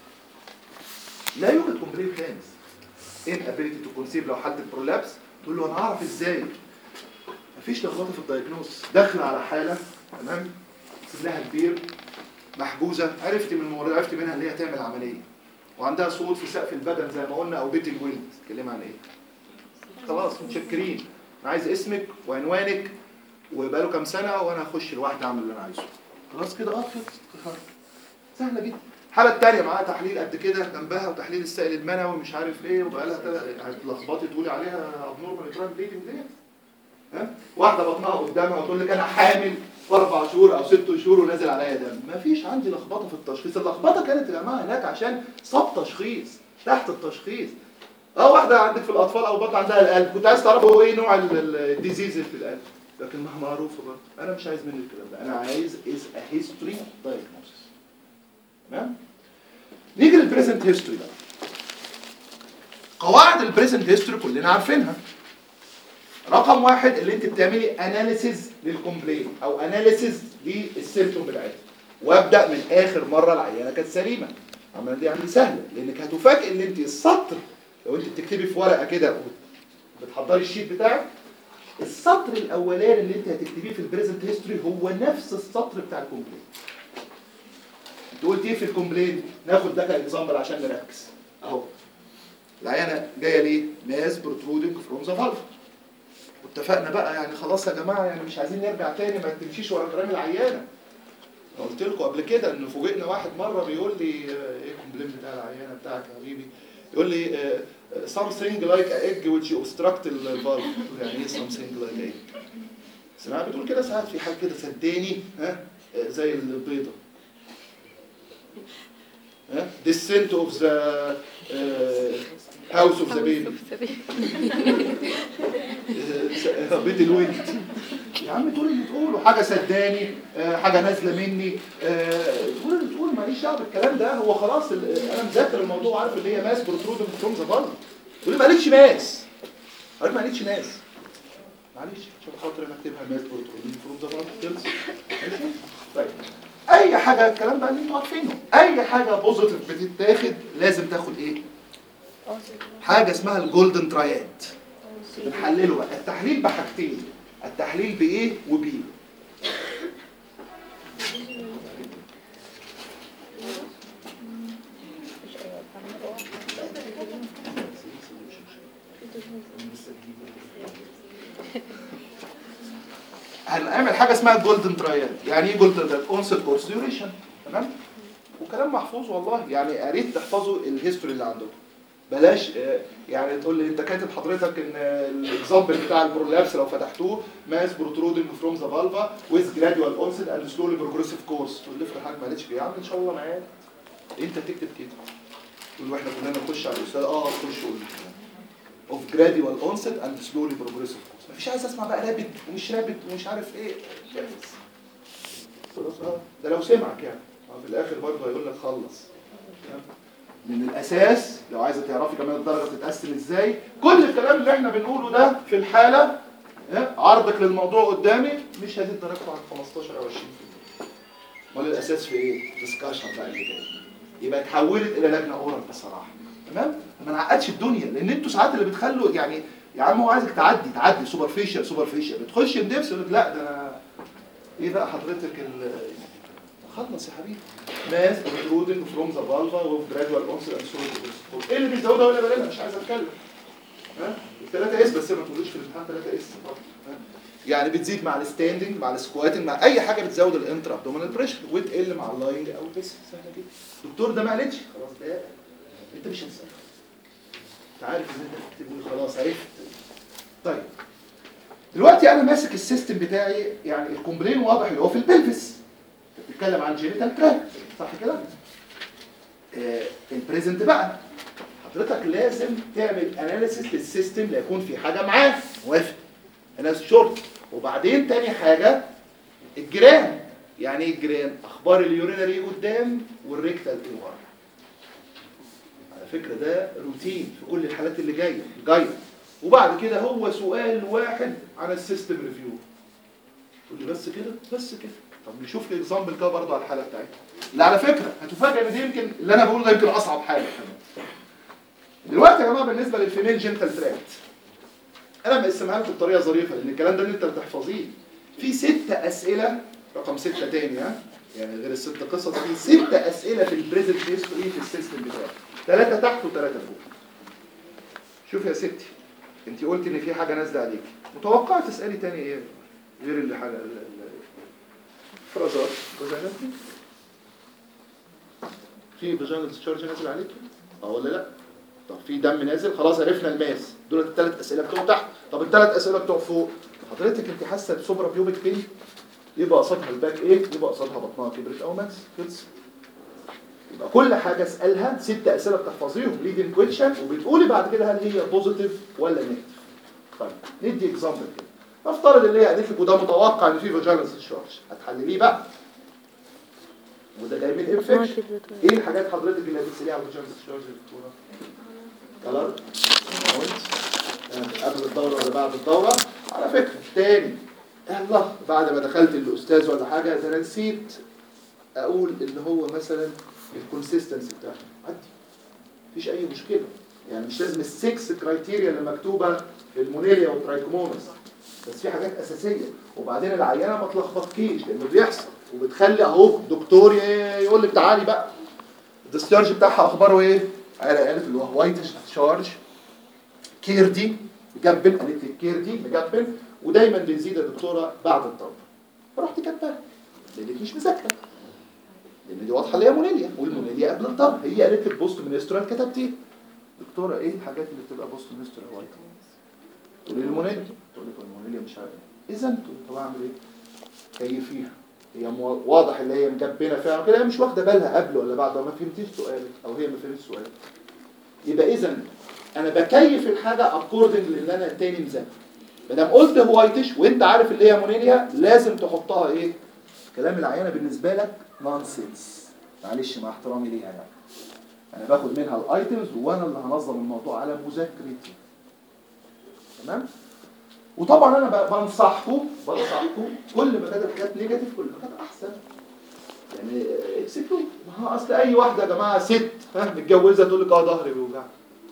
A: لا يوجد كومبلين خامس inability to conceive لو حالة برولابس تقول له انا هعرف ازاي مفيش لخبطه في الدايجنوز داخله على حاله تمام سنها كبير محجوزه عرفت من الممرضه عرفت منها ان هي تعمل عمليه وعندها صوت في سقف البدن زي ما قلنا او بيت الويلد تتكلم عن ايه خلاص متشكرين انا عايز اسمك وعنوانك وبقاله كام سنه وانا هخش لوحدي اعمل اللي انا عايزه خلاص كده اه خلص سهله جدا الحاله الثانيه معاها تحليل قد كده جنبها وتحليل السائل المنوي مش عارف ايه وبقى لها تل- هتلخبطي تقولي عليها ابنورمال يوتراين بليدنج ديت ها واحده بطنها قدامها وتقول لك انا حامل في اربع شهور او ست شهور ونازل عليا دم مفيش عندي لخبطه في التشخيص اللخبطه كانت يا جماعه هناك عشان سب تشخيص تحت التشخيص اه واحده عندك في الاطفال او بطن عندها القلب كنت عايز تعرف هو ايه نوع ال- ال- الديزيز اللي في القلب لكن ما معروفه برضه انا مش عايز منك الكلام ده انا عايز از ا هيستوري دايجنوستس تمام نيجي للبريزنت هيستوري بقى قواعد البريزنت هيستوري كلنا عارفينها رقم واحد اللي انت بتعملي اناليسيز للكومبلين او اناليسيز للسيمتوم بتاعتها وابدا من اخر مره العيانه كانت سليمه العمليه دي عندي سهله لانك هتفاجئ ان انت السطر لو انت بتكتبي في ورقه كده بتحضري الشيت بتاعك السطر الاولاني اللي انت هتكتبيه في البريزنت هيستوري هو نفس السطر بتاع الكومبلين انت قلت ايه في الكومبلين ناخد ده كاكزامبل عشان نركز اهو العيانه جايه ليه ماس بروترودنج فروم ذا فالف واتفقنا بقى يعني خلاص يا جماعه يعني مش عايزين نرجع تاني ما تمشيش ورا كلام العيانه أنا قلت لكم قبل كده ان فوجئنا واحد مره بيقول لي آه، ايه الكومبلين بتاع العيانه بتاعك يا حبيبي يقول لي آه، آه، something like a egg which obstruct the valve قلت له يعني ايه something like a egg سمعت بتقول كده ساعات في حاجه كده صدقني ها آه، زي البيضه ها descent of the uh, house of the baby آه، بيت الولد يا عم تقول اللي تقوله حاجه صدقاني آه، حاجه نازله مني آه، تقول اللي تقوله ماليش دعوه بالكلام ده هو خلاص ال- انا مذاكر الموضوع وعارف اللي هي ماس بروترودنج فروم ذا فالف تقول لي ما قالتش ماس قالت ما قالتش ماس معلش عشان خاطر انا اكتبها ماس بروترودنج فروم ذا فالف خلص ماشي طيب اي حاجه الكلام بقى اللي انتوا عارفينه اي حاجه بوزيتيف بتتاخد لازم تاخد ايه حاجه اسمها الجولدن تراياد بنحلله بقى التحليل بحاجتين التحليل بايه وبي هنعمل حاجه اسمها الجولدن ترايال يعني ايه جولدن ترايال اونست كورس ديوريشن تمام وكلام محفوظ والله يعني يا ريت تحفظوا الهيستوري اللي عندكم بلاش آه، يعني تقول لي انت كاتب حضرتك ان الاكزامبل بتاع البرولابس لو فتحتوه ماس بروترودنج فروم ذا فالفا ويز جراديوال اونست اند سلولي بروجريسيف كورس تقول لي افرض حاجه ما قالتش كده يا عم ان شاء الله معاك انت تكتب كده تقول واحنا كلنا نخش على الاستاذ اه خش قول اوف جراديوال اونست اند سلولي بروجريسيف كورس مفيش عايز اسمع بقى رابد ومش رابد ومش عارف ايه جاهز خلاص اه ده لو سمعك يعني آه، في الاخر برضه هيقول لك خلص تمام؟ من الاساس لو عايزه تعرفي كمان الدرجه بتتقسم ازاي كل الكلام اللي احنا بنقوله ده في الحاله ها، عرضك للموضوع قدامي مش هزيد درجته عن 15 او 20 امال الاساس في ايه ديسكشن بقى اللي جاي يبقى اتحولت الى لجنه اورال بصراحه تمام ما نعقدش الدنيا لان انتوا ساعات اللي بتخلوا يعني يا عم هو عايزك تعدي تعدي سوبرفيشال سوبرفيشال بتخش النفس يقول لك لا ده انا ايه بقى حضرتك ال خلص يا حبيبي ماس بروترودنج فروم ذا فالفا وفي جرادوال اونسل اند سوليد ايه اللي بيزودها ولا بلاها مش عايز اتكلم ها الثلاثه اس بس ما تقولوش في الامتحان ثلاثه اس يعني بتزيد مع الستاندنج مع السكواتنج مع اي حاجه بتزود الانترا ابدومينال بريشر وتقل مع اللاينج او البيس سهله جدا الدكتور ده ما قالتش خلاص ده انت مش هتسال انت عارف ان انت تكتب خلاص عرفت طيب دلوقتي انا ماسك السيستم بتاعي يعني الكومبلين واضح اللي هو في البلفس انت بتتكلم عن جينيتال تراك صح كده آه البريزنت بقى حضرتك لازم تعمل اناليسيس للسيستم لا يكون في حاجه معاه موافق اناليسيس شورت وبعدين تاني حاجه الجيران يعني ايه الجيران اخبار اليورينري قدام والريكتال ايه ورا على فكره ده روتين في كل الحالات اللي جايه جايه وبعد كده هو سؤال واحد عن السيستم ريفيو تقول لي بس كده بس كده طب نشوف لي اكزامبل كده برضه على الحاله بتاعتي اللي على فكره هتفاجئ ان دي يمكن اللي انا بقوله ده يمكن اصعب حاجه كمان دلوقتي يا جماعه بالنسبه للفيميل جنتال تراكت انا مقسمها لكم بطريقه ظريفه لان الكلام ده اللي انت بتحفظيه في ست اسئله رقم ستة تاني ها يعني غير الست قصص في ست اسئله في البريزنت هيستوري في السيستم بتاعك ثلاثه تحت وثلاثه فوق شوف يا ستي انت قلت ان في حاجه نازله عليك متوقعه تسالي تاني ايه غير اللي حاجه ال- ال- فرازات فاجينال في فاجينال ديسشارج نازل عليك اه ولا لا طب في دم نازل خلاص عرفنا الماس دول الثلاث اسئله بتوع تحت طب الثلاث اسئله بتوع فوق حضرتك انت حاسه بسوبرا بيوبك بين يبقى قصادها الباك ايه يبقى قصادها بطنها كبرت او ماكس خلص يبقى كل حاجه اسالها ست اسئله بتحفظيهم ليدنج كويشن وبتقولي بعد كده هل هي بوزيتيف ولا نيجاتيف طيب ندي اكزامبل كده نفترض ان هي قالت لك وده متوقع ان في فاجينال ديسشارج هتحلليه بقى وده جاي من انفكشن ايه الحاجات حضرتك اللي هتساليها على الفاجينال ديسشارج يا دكتوره كلر قبل الدوره ولا بعد الدوره على فكره تاني الله بعد ما دخلت الاستاذ ولا حاجه ده انا نسيت اقول ان هو مثلا الكونسيستنسي بتاعته عدي مفيش اي مشكله يعني مش لازم السكس كرايتيريا اللي مكتوبه في المونيليا والترايكومونس بس في حاجات اساسيه وبعدين العينه ما تلخبطكيش لانه بيحصل وبتخلي اهو دكتور ي- يقول لك تعالي بقى الديسشارج بتاعها اخباره ايه؟ قالت اللي هو وايت ديسشارج كيردي مجبن قالت لي الكيردي مجبن ودايما بنزيد يا دكتوره بعد الضرب فرحت كاتباها لانك مش مذاكره لان دي واضحه اللي هي مونيليا والمونيليا قبل الضرب هي قالت لك بوست منسترال كتبت ايه؟ دكتوره ايه الحاجات اللي بتبقى بوست منسترال وايت تقولي لي المونيليا تقول لك المونيليا مش عارف اذا انتوا طب اعمل ايه؟ كيفيها هي مو- واضح اللي هي مجبنه فعلا كده هي مش واخده بالها قبل ولا بعد ما فهمتيش سؤالك او هي ما فهمتش سؤالك يبقى اذا انا بكيف الحاجه اكوردنج للي انا التاني مذاكره ما دام قلت هوايتش وانت عارف اللي هي مونيليا لازم تحطها ايه كلام العيانه بالنسبه لك نونسنس معلش مع احترامي ليها يعني انا باخد منها الايتمز وانا اللي هنظم الموضوع على مذاكرتي تمام وطبعا انا ب- بنصحكم بنصحكم كل ما كانت الحاجات نيجاتيف كل ما كانت احسن يعني اكسبتوا ما هو اصل اي واحده يا جماعه ست ها متجوزه تقول لك اه ظهري بيوجعني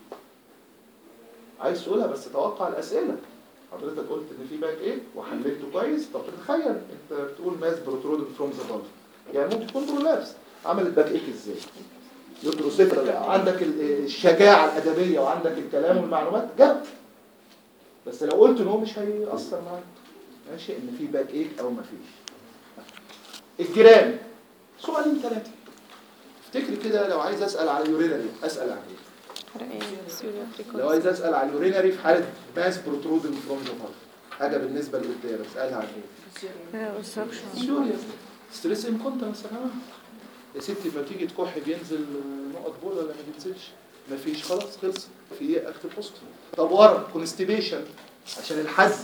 A: عايز تقولها بس توقع الاسئله حضرتك قلت ان في باك ايه وحللته كويس طب تتخيل انت بتقول ماس بروترودن فروم ذا بادي يعني ممكن تكون برولابس عملت باك ايك ازاي يوتروسيفرال عندك ال- الشجاعه الادبيه وعندك الكلام والمعلومات جاب بس لو قلت ان هو مش هيأثر معاك ماشي ان في باك ايك او ما فيش الجيران سؤالين ثلاثه افتكري كده لو عايز اسال على يورينري اسال عن ايه لو عايز اسال على اليورينري في حاله ماس بروترودنج فروم ذا حاجه بالنسبه لقدام اسالها عن ايه سوريا ستريس انكونتنس يا جماعه يا ستي ما تيجي تكح بينزل نقط بول ولا ما بينزلش مفيش خلاص خلص في ايه اكتب بوست طب ورم كونستيبيشن عشان الحزن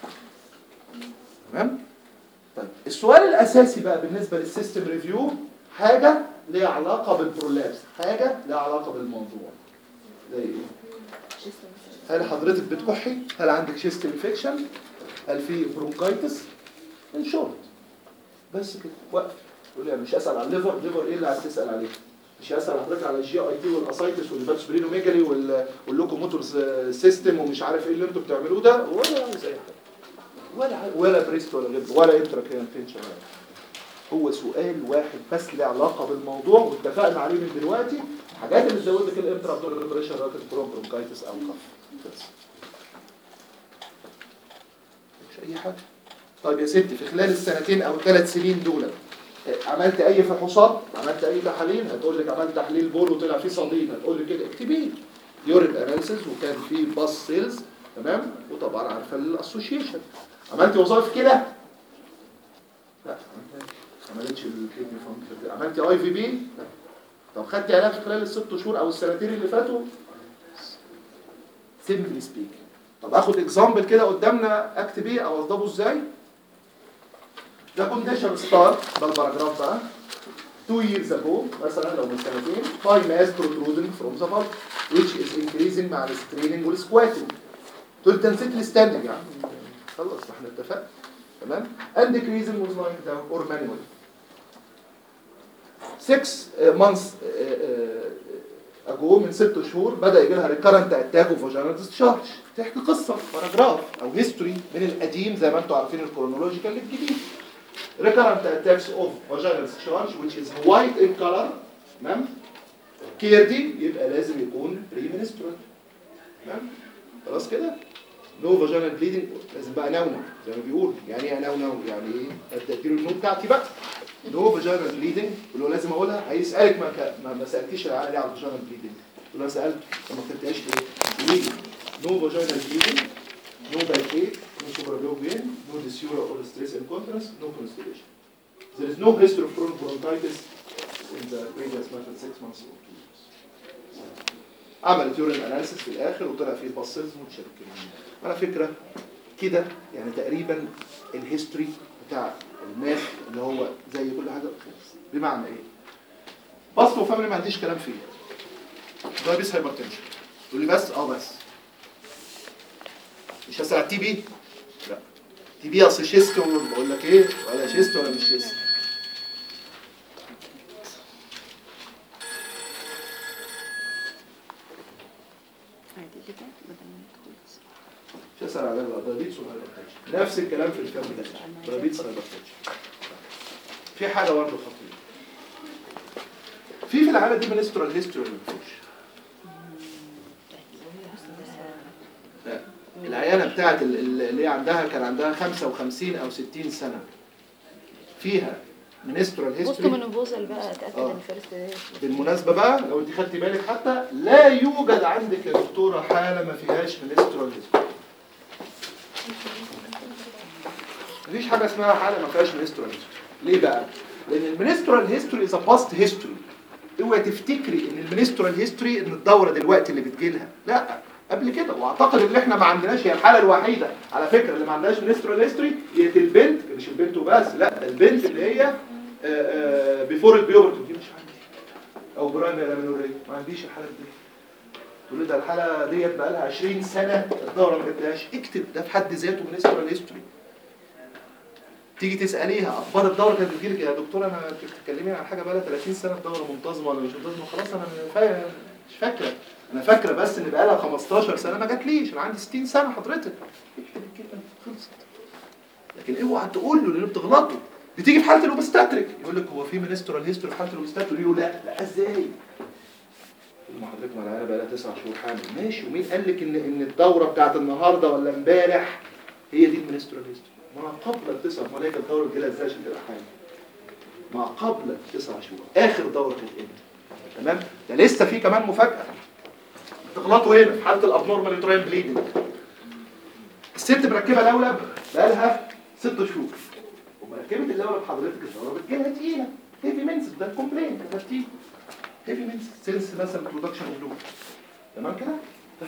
A: تمام طيب السؤال الاساسي بقى بالنسبه للسيستم ريفيو حاجه ليها علاقه بالبرولابس حاجه ليها علاقه بالموضوع زي ايه هل حضرتك بتكحي هل عندك شيست انفكشن هل في برونكايتس ان شورت بس كده وقف تقول لي أنا مش اسال على الليفر الليفر ايه اللي عايز تسال عليه مش هسال حضرتك على الجي اي تي والاسايتس والهيباتوسبرينوميجالي وال- واللوكوموتور سيستم ومش عارف ايه اللي انتوا بتعملوه ده ولا عايز اي حاجه ولا عايز ولا بريست ولا غيره ولا انتراكيانتيشن ولا هو سؤال واحد بس له علاقه بالموضوع واتفقنا عليه من دلوقتي الحاجات اللي تزود لك الانترا ابدورال بريشر راكت برون برونكايتس او كف بس مش اي حاجه طيب يا ستي في خلال السنتين او الثلاث سنين دول آه، عملت اي فحوصات عملت اي تحاليل هتقول لك عملت تحليل بول وطلع فيه صديد هتقول لك كده اكتبيه يورين اناليسيس وكان فيه باس سيلز تمام وطبعا عارفه الاسوشيشن عملتي وظائف كده لا ما عملتش الكدني فانكشن عملتي اي في بي لا طب خدتي علاج خلال الست شهور او السنتين اللي فاتوا سيمبلي سبيك طب اخد اكزامبل كده قدامنا اكتب ايه او اوضبه ازاي ده كونديشن ستار ده الباراجراف بقى 2 years ago مثلا لو من سنتين by mass protruding from the bulb which is increasing مع الستريننج والسكواتنج دول انت نسيت الستاندنج يعني خلاص احنا اتفقنا تمام and decreasing was lying down or manually 6 months ago من ست شهور بدا يجي لها ريكارنت اتاك وفاجينال ديسشارج تحكي قصه باراجراف او هيستوري من القديم زي ما انتم عارفين الكرونولوجيكال للجديد recurrent attacks of vaginal discharge which is white in color تمام كيردي يبقى لازم يكون بريمنسترال تمام خلاص كده نو فاجينال بليدنج لازم بقى نونو زي ما بيقول يعني ايه نونو يعني ايه التأثير النو بتاعتي بقى نو فاجينال بليدنج اللي هو لازم اقولها هيسالك ما ك- ما, ما سالتيش العيال ليه على الفاجينال بليدنج تقول له انا سالت طب ما كتبتهاش ليه؟ ليه؟ نو فاجينال بليدنج no backache, no supraglottic vein, no dysuria or stress incontinence, no constipation. There is no history of chronic bronchitis in the previous matter six months or two years. عملت يورين اناليسيس في الاخر وطلع فيه باسلز متشكلين. على فكره كده يعني تقريبا الهيستوري بتاع الناس اللي هو زي كل حاجه خلص. بمعنى ايه؟ باسل وفاميلي ما عنديش كلام فيه. دايبيس هايبرتنشن. تقول لي بس اه بس مش هسأل على التي بي لا تي بي اصل شيست بقول لك ايه ولا شيست ولا مش شيست
B: عادي كده بدل ما ندخل بس.
A: مش هسأل على الدايابيتس والهايبرتنشن نفس الكلام في الفم ده دايابيتس هايبرتنشن في حاجه برضه خطيره في في الحاله دي منسترال هيستوري ما بتفوش لا العيانه بتاعت ال- ال- اللي هي عندها كان عندها 55 او 60 سنه فيها منسترال
C: بوست
A: هيستوري
C: منوبوزال بقى اتاكد
A: آه.
C: ان فيرست
A: بالمناسبة بقى لو انت خدتي بالك حتى لا يوجد عندك يا دكتورة حالة ما فيهاش منسترال هيستوري مفيش حاجة اسمها حالة ما فيهاش منسترال هيستوري ليه بقى؟ لأن المنسترال هيستوري از باست هيستوري اوعي تفتكري ان المنسترال هيستوري ان الدورة دلوقتي اللي بتجيلها لا قبل كده واعتقد ان احنا ما عندناش هي الحالة الوحيدة على فكرة اللي ما عندهاش منسترال هيستوري هي البنت مش البنت وبس لا ده البنت اللي هي بيفور البيوبرتي دي مش عندي او برايمري امينوريا ما عنديش الحاله دي تقول لي ده الحاله ديت بقى لها 20 سنه الدوره ما جبتهاش اكتب ده في حد ذاته منسترال هيستوري تيجي تساليها اخبار الدوره كانت بتجيلك يا دكتوره انا كنت بتكلمي عن حاجه بقى لها 30 سنه الدوره منتظمه ولا مش منتظمه خلاص انا فا- مش فاكره انا فاكره بس ان بقى لها 15 سنه ما جاتليش انا عندي 60 سنه حضرتك اكتب الكلمه دي، خلصت لكن اوعى تقول له لان بتغلطه بتيجي في حاله الاوبستاتريك يقول لك هو في منسترال هيستوري في حاله الاوبستاتريك يقول لا لا ازاي ما حضرتك ما العيله بقى لها تسع شهور حامل ماشي ومين قال لك ان ان الدوره بتاعت النهارده ولا امبارح هي دي المنسترال هيستوري ما قبل التسع ملاك الدوره بتجيلها ازاي عشان تبقى حامل ما قبل التسع شهور اخر دوره كانت امتى تمام ده لسه في كمان مفاجاه تغلطوا هنا في حاله الابنورمال يوتراين بليدنج الست مركبه لولب بقالها ست شهور ومركبه اللولب حضرتك الدوره بتجيلها تقيله هيفي منس ده كومبلين ترتيب هيفي منس سيلز مثلا برودكشن اوف لوب تمام كده؟ طيب.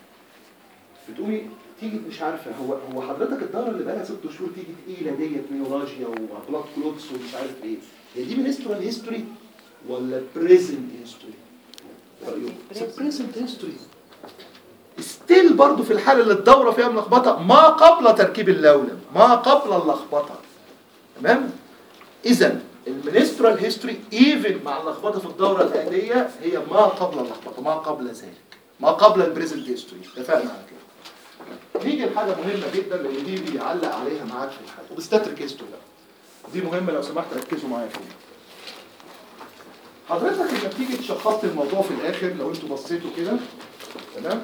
A: بتقومي تيجي مش عارفه هو هو حضرتك الدوره اللي بقالها ست شهور تيجي تقيله ديت نيوراجيا وبلاد كلوتس ومش عارف ايه هي دي منسترال هيستوري ولا بريزنت هيستوري؟ بريزنت هيستوري ستيل برضو في الحالة اللي الدورة فيها ملخبطة ما قبل تركيب اللولب ما قبل اللخبطة تمام إذا المنسترال هيستوري ايفن مع اللخبطة في الدورة الآلية هي ما قبل اللخبطة ما قبل ذلك ما قبل البريزنت هيستوري اتفقنا على كده نيجي لحاجة مهمة جدا لأن دي بيعلق عليها معاك في الحالة وبستاتريك هيستوري بقى دي مهمة لو سمحت ركزوا معايا فيها حضرتك لما بتيجي تشخصت الموضوع في الآخر لو انتوا بصيتوا كده تمام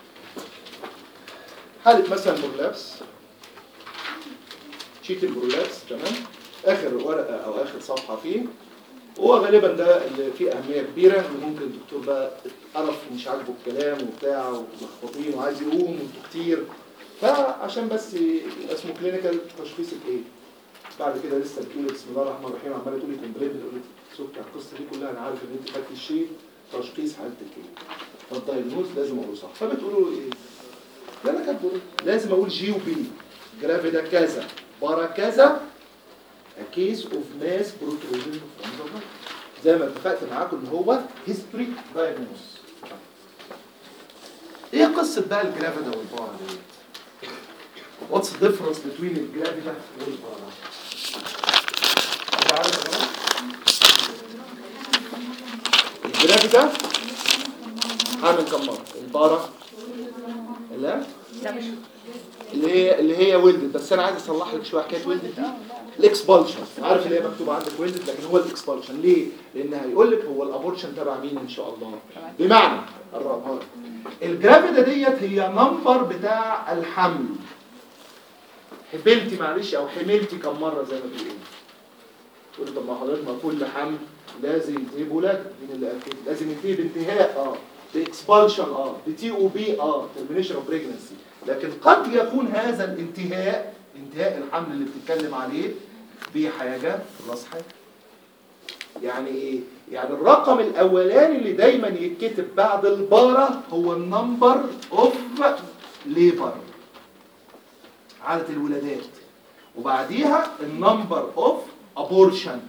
A: حالة مثلا برولابس شيت البرولابس تمام اخر ورقة او اخر صفحة فيه هو غالبا ده اللي فيه اهمية كبيرة ان ممكن الدكتور بقى اتقرف ومش عاجبه الكلام وبتاع وملخبطين وعايز يقوم وانتوا كتير فعشان بس يبقى اسمه كلينيكال تشخيص الايه بعد كده لسه بتقولي بسم الله الرحمن الرحيم عماله تقولي كومبليت تقولي سكر القصه دي كلها انا عارف ان انت خدت الشيء تشخيص حالتك ايه فالدايجنوز لازم اقوله صح فبتقولوا له ايه لا انا كاتبه إيه؟ لازم اقول جي وبي جرافيدا كذا بارا كذا a case of mass protrusion from the brain. زي ما اتفقت معاكم ان هو history diagnosis ايه قصه بقى الجرافيدا والبارا ديت What's the difference between الجرافيدا والبارا حد عارف يا جماعه الجرافيدا عامل كم مره البارا لا
C: لا مش
A: اللي هي اللي هي ولدت بس انا عايز اصلح لك شويه حكايه ولدت دي الاكسبالشن عارف اللي هي مكتوبه عندك ولدت لكن هو الاكسبالشن ليه؟ لان هيقول لك هو الابورشن تبع مين ان شاء الله بمعنى قربها لك. الجرافيدا ديت هي نمبر بتاع الحمل حبلتي معلش او حملتي كم مره زي ما بيقولوا تقول طب ما حضرتك ما كل حمل لازم ينتهي بولاد مين اللي قال كده؟ لازم ينتهي بانتهاء اه باكسبالشن اه بتي او بي اه ترمينيشن اوف بريجنسي لكن قد يكون هذا الانتهاء انتهاء الحمل اللي بتتكلم عليه بحاجه بلس حاجه يعني ايه؟ يعني الرقم الاولاني اللي دايما يتكتب بعد البارة هو النمبر اوف ليبر عدد الولادات وبعديها النمبر اوف ابورشن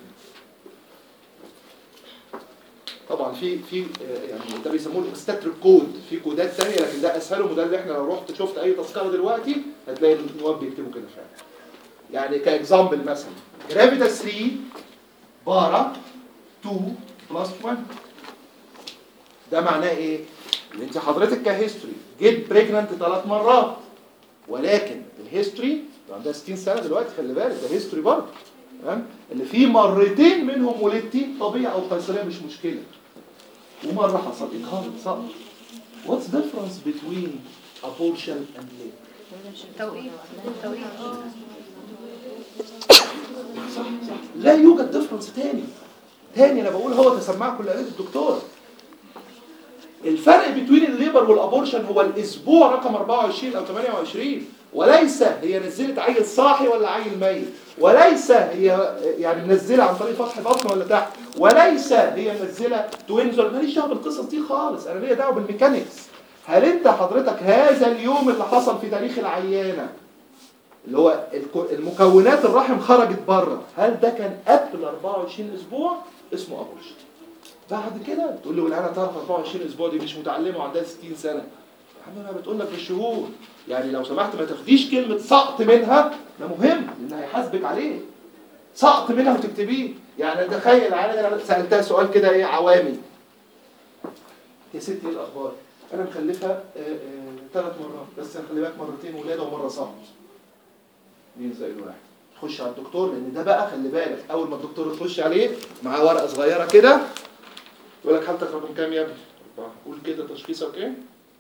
A: طبعا في في آه، يعني ده بيسموه الاوبستاتريك كود في كودات ثانيه لكن ده اسهلهم وده اللي احنا لو رحت شفت اي تذكره دلوقتي هتلاقي النواب بيكتبوا كده فعلا يعني كاكزامبل مثلا جرافيتا 3 بارا 2 بلس 1 ده معناه ايه؟ ان انت حضرتك كهيستوري جيت بريجننت ثلاث مرات ولكن الهيستوري عندها 60 سنه دلوقتي خلي بالك ده هيستوري برضه تمام اللي فيه مرتين منهم ولدتي طبيعي او قيصريه مش مشكله ومره حصل اجهاض سقط What's the difference between abortion and labor?
C: توقيت توقيت
A: صح صح لا يوجد ديفرنس تاني تاني انا بقول هو تسمعكم اللي قالت الدكتوره الفرق بين الليبر والابورشن هو الاسبوع رقم 24 او 28 وليس هي نزلت عيل صاحي ولا عيل ميت وليس هي يعني منزله عن طريق فتح بطن ولا تحت وليس هي منزله توينز ولا ماليش دعوه بالقصص دي خالص انا ليا دعوه بالميكانيكس هل انت حضرتك هذا اليوم اللي حصل في تاريخ العيانه اللي هو الك- المكونات الرحم خرجت بره هل ده كان قبل 24 اسبوع اسمه ابورشن بعد كده تقول لي والعيله تعرف 24 اسبوع دي مش متعلمه وعندها 60 سنه يا عم انا بتقول لك بالشهور يعني لو سمحت ما تاخديش كلمه سقط منها ده مهم لان هيحاسبك عليه سقط منها وتكتبيه يعني تخيل العيله دي انا سالتها سؤال كده ايه عوامي يا ستي ايه الاخبار انا مخلفه ثلاث مرات بس خلي بالك مرتين ولاده ومره سقط مين زي الواحد تخش على الدكتور لان ده بقى خلي بالك اول ما الدكتور تخش عليه معاه ورقه صغيره كده يقول لك حالتك رقم كام يا ابني؟ أربعة. قول كده تشخيصك ايه؟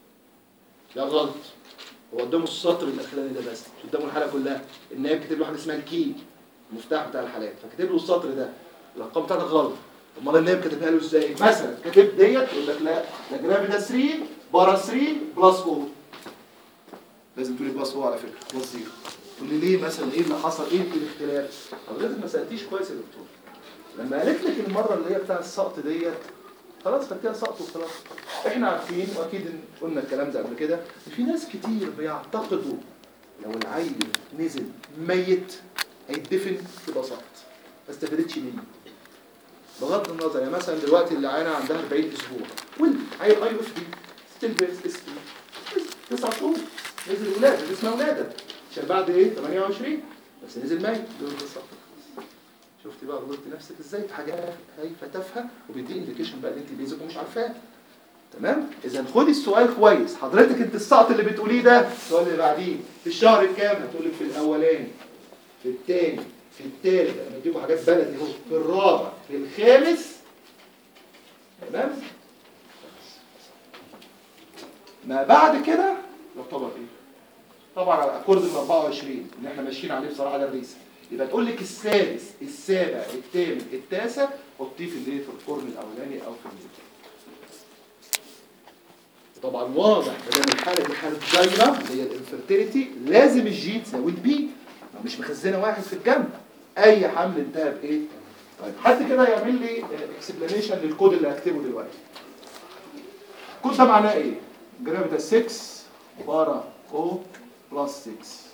A: لا غلط هو قدامه السطر الاخراني ده بس مش قدامه الحاله كلها النائب كاتب له حاجه اسمها الكي المفتاح بتاع الحالات فكاتب له السطر ده الارقام بتاعتك غلط امال النائب كاتبها له ازاي؟ مثلا كاتب ديت يقول لك لا ده جرافيدا 3 بارا 3 بلس او لازم تقولي بلس او على فكره بلس زيرو تقول لي ليه مثلا ايه اللي حصل ايه الاختلاف حضرتك ما سالتيش كويس يا دكتور لما قالت لك المره اللي هي بتاع السقط ديت خلاص خدتها سقط وخلاص احنا عارفين واكيد إن قلنا الكلام ده قبل كده إن في ناس كتير بيعتقدوا لو العيل نزل ميت هيتدفن تبقى سقط ما استفادتش منه بغض النظر يعني مثلا دلوقتي اللي عينه عندها 40 اسبوع والعيل اي اف دي ستيل بيرس اس تسع شهور نزل ولاده دي اسمها ولاده عشان بعد ايه 28 بس نزل ميت دول بالظبط شفتي بقى غلطت نفسك ازاي في حاجه هايفه تافهه وبيدي انديكيشن بقى اللي انت بيزك ومش عارفاه تمام اذا خدي السؤال كويس حضرتك انت السقط اللي بتقوليه ده السؤال اللي بعديه في الشهر الكام هتقول لك في الاولاني في الثاني في الثالث انا بديكم حاجات بلدي اهو في الرابع في الخامس تمام ما بعد كده يعتبر ايه طبعا على اكورد ال 24 اللي احنا ماشيين عليه بصراحه ده الريس يبقى تقول لك السادس السابع الثامن التاسع حطيه في الايه في القرن الاولاني او في النيوتن طبعا واضح ما دام الحاله دي حاله دايره اللي هي الانفرتيليتي لازم الجي تساوي البي مش مخزنه واحد في الجنب اي حمل انتهى بايه؟ طيب حد كده يعمل لي اكسبلانيشن للكود اللي هكتبه دلوقتي الكود ده معناه ايه؟ جرافيتا 6 بارا او بلس 6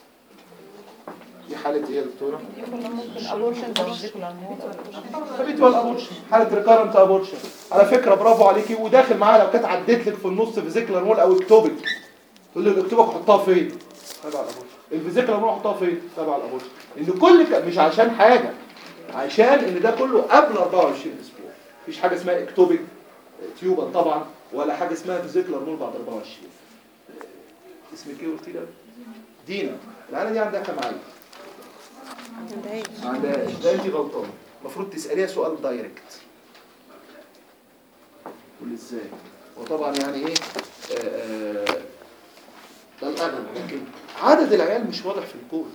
A: دي حالة ايه يا دكتورة؟
C: ابورشن
A: هابيتوال ابورشن حالة ريكارنت ابورشن على فكرة برافو عليكي وداخل معاها لو كانت عدت لك في النص فيزيكلر مول او اكتوبك تقول لي الاكتوبك حطها فين؟ تبع الابورشن الفيزيكلر مول حطها فين؟ تبع الابورشن ان كل ك... مش عشان حاجة عشان ان ده كله قبل 24 اسبوع مفيش حاجة اسمها اكتوبك تيوبر طبعا ولا حاجة اسمها فيزيكلر مول بعد 24 اسمك ايه قلتي لي؟ دينا العيله دي عندها كام عيل؟ ما عندهاش ده انت غلطان المفروض تساليها سؤال دايركت قول ازاي وطبعا يعني ايه آه، آه، ده الاغلب لكن عدد العيال مش واضح في الكود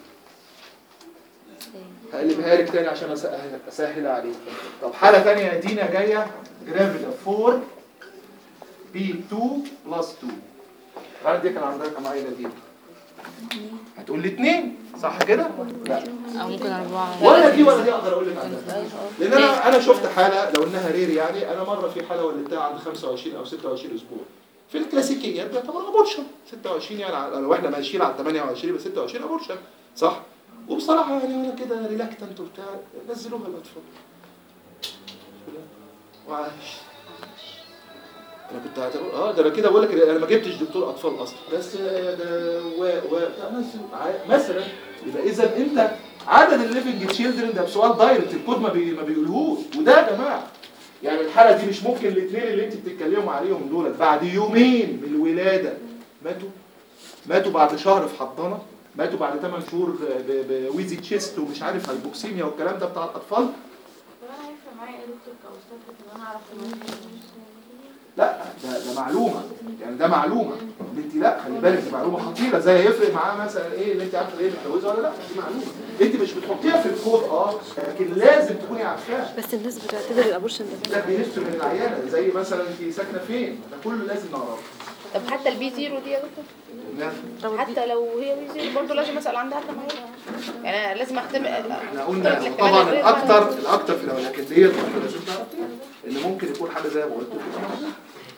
A: هقلبها لك تاني عشان أسهل, اسهل عليك طب حاله ثانيه يا دينا جايه جرافيدا 4 بي 2 بلس 2 العيال دي كان عندها كام عيله دي هتقول لي اثنين صح كده لا
B: او ممكن اربعه
A: ولا دي ولا دي اقدر اقول لك عنها لان انا انا شفت حاله لو انها رير يعني انا مره في حاله ولدتها عند 25 او 26 اسبوع في الكلاسيكيات ده طبعا ابورشن 26 يعني على- لو احنا ماشيين على 28 يبقى 26 ابورشن صح وبصراحه يعني انا كده ريلاكتنت وبتاع نزلوها الاطفال وعاش انا كنت هتقول اه ده انا كده بقول لك انا ما جبتش دكتور اطفال اصلا بس آه، ده و و ده مثل- ع- مثلا يبقى اذا انت عدد الليفنج تشيلدرن ده بسؤال دايركت الكود ما, بي ما بيقولهوش وده يا جماعه يعني الحاله دي مش ممكن الاثنين اللي انت بتتكلموا عليهم دول بعد يومين من الولاده ماتوا ماتوا بعد شهر في حضانه ماتوا بعد 8 شهور ب- بويزي تشيست ومش عارف هايبوكسيميا والكلام ده بتاع الاطفال
D: طب انا هيفرق معايا ايه دكتور كاستاذ ان انا اعرف ان
A: لا ده ده معلومه يعني ده معلومه اللي انت لا خلي بالك دي معلومه خطيره زي هيفرق معاه مثلا ايه اللي انت عارفه ايه متجوزه ولا لا دي معلومه انت مش بتحطيها في الكود اه لكن لازم تكوني عارفاها
B: بس الناس بتعتبر الابورشن ده
A: ده بيهف من العيانه زي مثلا انت ساكنه فين ده كله لازم نعرفه
C: طب حتى البي زيرو دي يا دكتور
A: نعم.
C: حتى لو هي بي زيرو برضه لازم اسال عندها حتى معايا يعني أنا لازم احتمل
A: احنا قلنا طبعا الاكتر الاكتر في الاول لكن ديت برضه لازم تعرفيها ان ممكن يكون حاجه زي ما قلت كده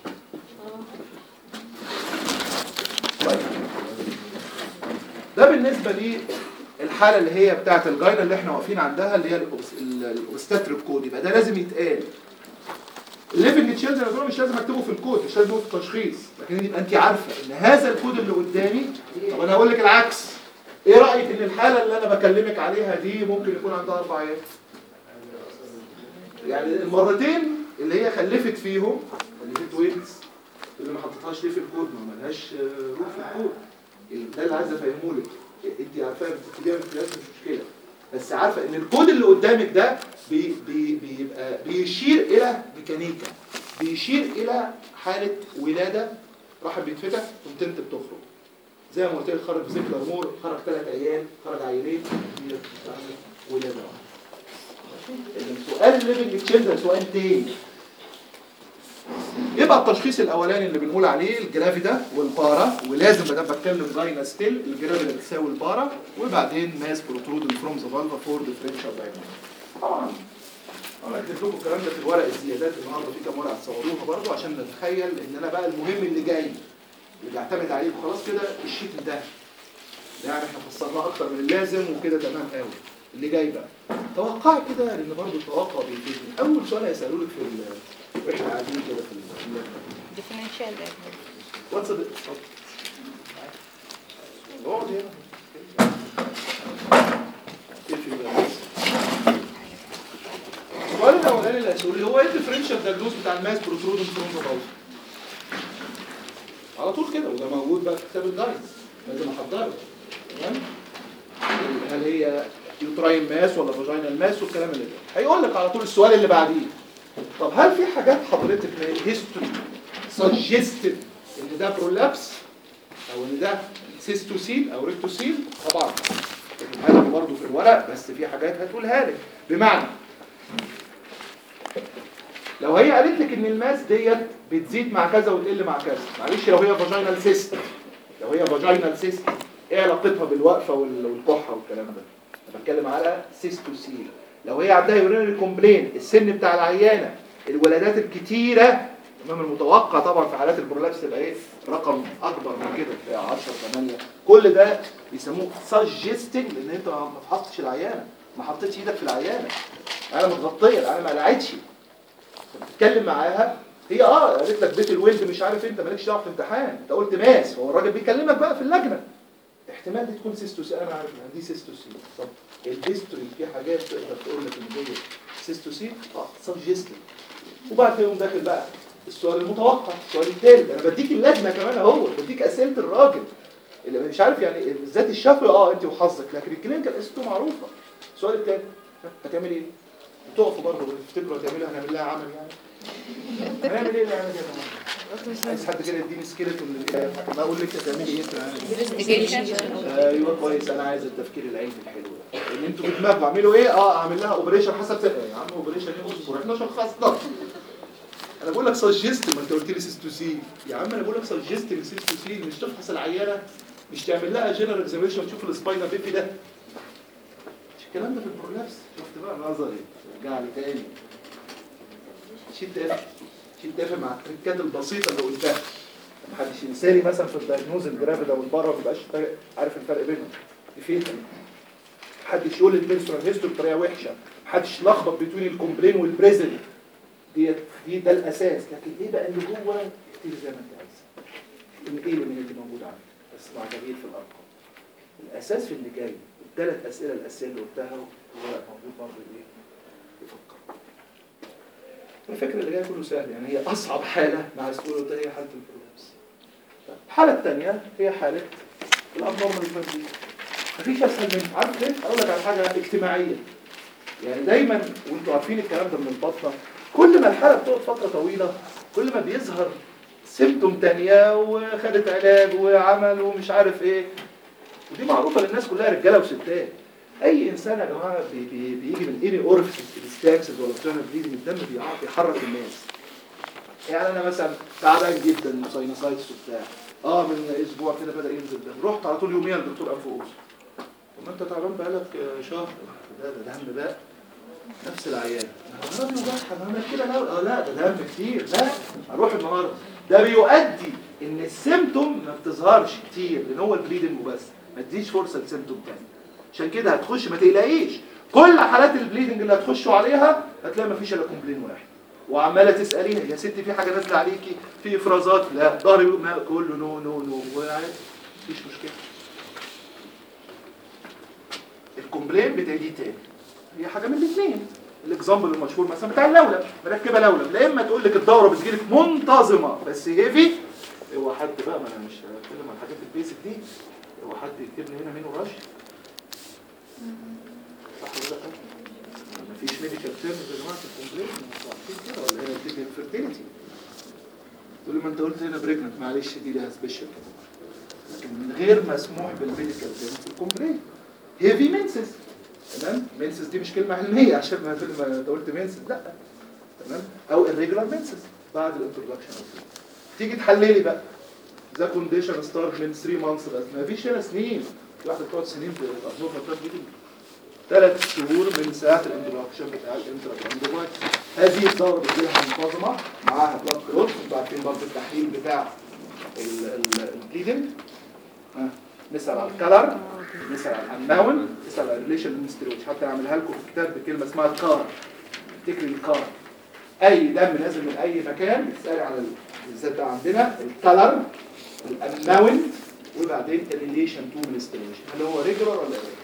A: طيب ده بالنسبه لي الحاله اللي هي بتاعه الجاينا اللي احنا واقفين عندها اللي هي الاوبستاتريك كود يبقى ده لازم يتقال الليفنج تشيلدرن دول مش لازم اكتبه في الكود مش لازم في التشخيص لكن يبقى انت عارفه ان هذا الكود اللي قدامي طب انا هقول لك العكس ايه رايك ان الحاله اللي انا بكلمك عليها دي ممكن يكون عندها اربع عيال يعني المرتين اللي هي خلفت فيهم خلفت وينز اللي ما حطيتهاش ليه في الكود ما ملهاش آه، روح في الكود ده اللي عايز افهمه لك انت عارفاها بتكتبيها من الكلاس مش مشكله بس عارفه ان الكود اللي قدامك ده بي بي بيبقى بيشير الى ميكانيكا بيشير الى حاله ولاده راح بيتفتح قمت انت بتخرج زي ما قلت لك خرج بسيكلر مور خرج ثلاث عيال خرج عيلين دي بتعمل ولاده واحده السؤال الليفنج تشيلدرن سؤال تاني يبقى التشخيص الاولاني اللي بنقول عليه الجرافيدا والبارا ولازم ما دام بتكلم جاينا ستيل الجرافيدا بتساوي البارا وبعدين ماس بروترود فروم ذا فالفا فور ديفرنشال دايجنوز طبعا انا هكتب لكم الكلام ده في الورق الزيادات النهارده في كام ورقه تصوروها برضه عشان نتخيل ان انا بقى المهم اللي جاي اللي بعتمد عليه خلاص كده الشيت ده يعني احنا فصلناه اكتر من اللازم وكده تمام قوي اللي جاي بقى توقعي كده لان برضه التوقع بيفيدني اول سؤال هيسالوه لك في ال- واحنا قاعدين كده في ال-
C: ديفرنشال ده
A: واتس اب اقعد هنا اقفل بقى. السؤال الاولاني اللي هيسألوه لي هو ايه الديفرنشال دايجنوز بتاع الماس بروترودن فروم ذا على طول كده وده موجود بقى في كتاب الجايدز لازم احضره تمام هل هي يوتراين ماس ولا فاجينال ماس والكلام اللي ده هيقول لك على طول السؤال اللي بعديه طب هل في حاجات حضرتك من الهيستوري سجستد ان ده برولابس او ان ده سيستوسيل او ريكتوسيل طبعا هتقولها لك برضه في الورق بس في حاجات هتقولها لك بمعنى لو هي قالت لك ان الماس ديت بتزيد مع كذا وتقل مع كذا معلش لو هي فاجينال سيست لو هي فاجينال سيست ايه علاقتها بالوقفه وال- والكحه والكلام ده انا بتكلم على سيستوسيل لو هي عندها يورينري كومبلين السن بتاع العيانه الولادات الكتيره تمام المتوقع طبعا في حالات البرولابس تبقى ايه رقم اكبر من كده تبقى 10 8 كل ده بيسموه سجستنج لان انت ما فحصتش العيانه ما حطيتش ايدك في العيانه انا متغطيه العيانه ما قلعتش بتتكلم معاها هي اه قالت لك بيت الولد مش عارف انت مالكش دعوه في امتحان انت قلت ماس هو الراجل بيكلمك بقى في اللجنه احتمال دي تكون سيستوسي انا عارف ان دي سيستوسي طب الهيستوري في حاجات تقدر تقول لك ان دي سيستوسي اه سجستنج وبعد كده يقوم داخل بقى السؤال المتوقع السؤال الثالث انا بديك اللجنه كمان اهو بديك اسئله الراجل اللي مش عارف يعني بالذات الشفوي اه انت وحظك لكن الكلينيكال اسئلته معروفه السؤال الثاني هتعمل ايه؟ تقفوا برضه تفتكروا هتعملوا هنعمل لها عمل يعني هنعمل ايه نعمل يا جماعه؟ عايز حد كده يديني سكيلتون ما اقول لك هتعملي ايه
C: انفستيجيشن
A: ايوه كويس انا عايز التفكير العلمي الحلو ده ان انتوا بدماغكم اعملوا ايه اه اعمل لها اوبريشن حسب سنة. يا عم اوبريشن ايه اصبر احنا شخصنا انا بقول لك سجست ما انت قلت لي سيستوسيل يا عم انا بقول لك سجست سيستوسيل مش تفحص العيانه مش تعمل لها جنرال اكزامينشن تشوف السباينال بيبي ده مش الكلام ده في البرولابس شفت بقى نظري رجع لي تاني شيل تافه شيل تافه مع التركات البسيطه اللي قلتها محدش ينسالي مثلا في الدايجنوز الجرافيدا والبره ما بيبقاش فارق- عارف الفرق بينهم دي فين محدش يقول البيرسونال هيستوري بطريقه وحشه محدش يلخبط بين الكومبلين والبريزنت دي دي ده الاساس لكن ايه بقى اللي جوه اكتب زي ما انت عايز انقله من اللي موجود عندك بس مع تغيير في الارقام الاساس في اللي جاي الثلاث اسئله الاساسيه اللي قلتها الورق موجود برضه ايه يفكر الفكر اللي جاي كله سهل يعني هي اصعب حاله مع سكول هي حاله البروبلمز الحاله الثانيه هي حاله الابنورمال فاندي مفيش اسهل منها عارف ليه؟ اقول لك على حاجه اجتماعيه يعني دايما وانتوا عارفين الكلام ده من البطنه كل ما الحاله بتقعد فتره طويله كل ما بيظهر سيمتوم تانية وخدت علاج وعمل ومش عارف ايه ودي معروفه للناس كلها رجاله وستات اي انسان يا جماعه بي بي بيجي من اني اورفيس الستاكسز ولا بتعمل بليدنج الدم بيعرف يحرك الناس يعني انا مثلا تعبان جدا ساينوسايتس وبتاع اه من اسبوع كده بدا ينزل دم رحت على طول يوميا للدكتور انف واذن طب ما انت تعبان بقالك آه، شهر ده ده دم بقى نفس العيان ما بيوجعها ما عمل كده لا اه لا ده دم كتير لا هروح النهارده ده بيؤدي ان السيمتوم ما بتظهرش كتير لان هو البليدنج وبس ما تديش فرصه لسيمتوم تاني عشان كده هتخش ما تقلقيش كل حالات البليدنج اللي هتخشوا عليها هتلاقي ما فيش الا كومبلين واحد وعماله تساليها يا ستي في حاجه نازله عليكي في افرازات لا ضهري ما كله نو نو نو وعادي مفيش مشكله الكومبلين بتاعي تاني هي حاجه من الاثنين الاكزامبل المشهور مثلا بتاع اللولب مركبه لولب لا اما تقول لك الدوره بتجيلك منتظمه بس هيفي هو حد بقى ما انا مش هتكلم عن الحاجات البيسك دي هو حد يكتب لي هنا مين ورش صح ولا لا مفيش ميديكال تيرمز يا جماعه في الكومبلين انتوا عارفين كده ولا هنا بتيجي انفيرتيليتي تقول لي ما انت قلت هنا بريجننت معلش دي لها سبيشال لكن من غير مسموح بالميديكال تيرمز في الكومبلين هيفي منسس تمام منسس دي مش كلمه علميه عشان ما تقول ما انت قلت منسس لا تمام او irregular منسس بعد الانترودكشن تيجي تحللي بقى ذا كونديشن ستارت من 3 مانثس بس ما فيش هنا سنين في واحده بتقعد سنين بتابزورب ماتات جديد ثلاث شهور من ساعه الانترودكشن بتاع الانترا هذه الدوره بتجيلها منتظمه معاها بلاد كلوت انتوا عارفين برضه التحليل بتاع البليدنج نسال على الكلر نسال على النون نسال على الريليشن للمسترويد حتى اعملها لكم في الكتاب بكلمه اسمها الكار تكري الكار اي دم نازل من اي مكان بتسالي على ال- بالذات ده عندنا الكلر النون وبعدين الريليشن تو منستريشن هل هو ريجولار ولا irregular؟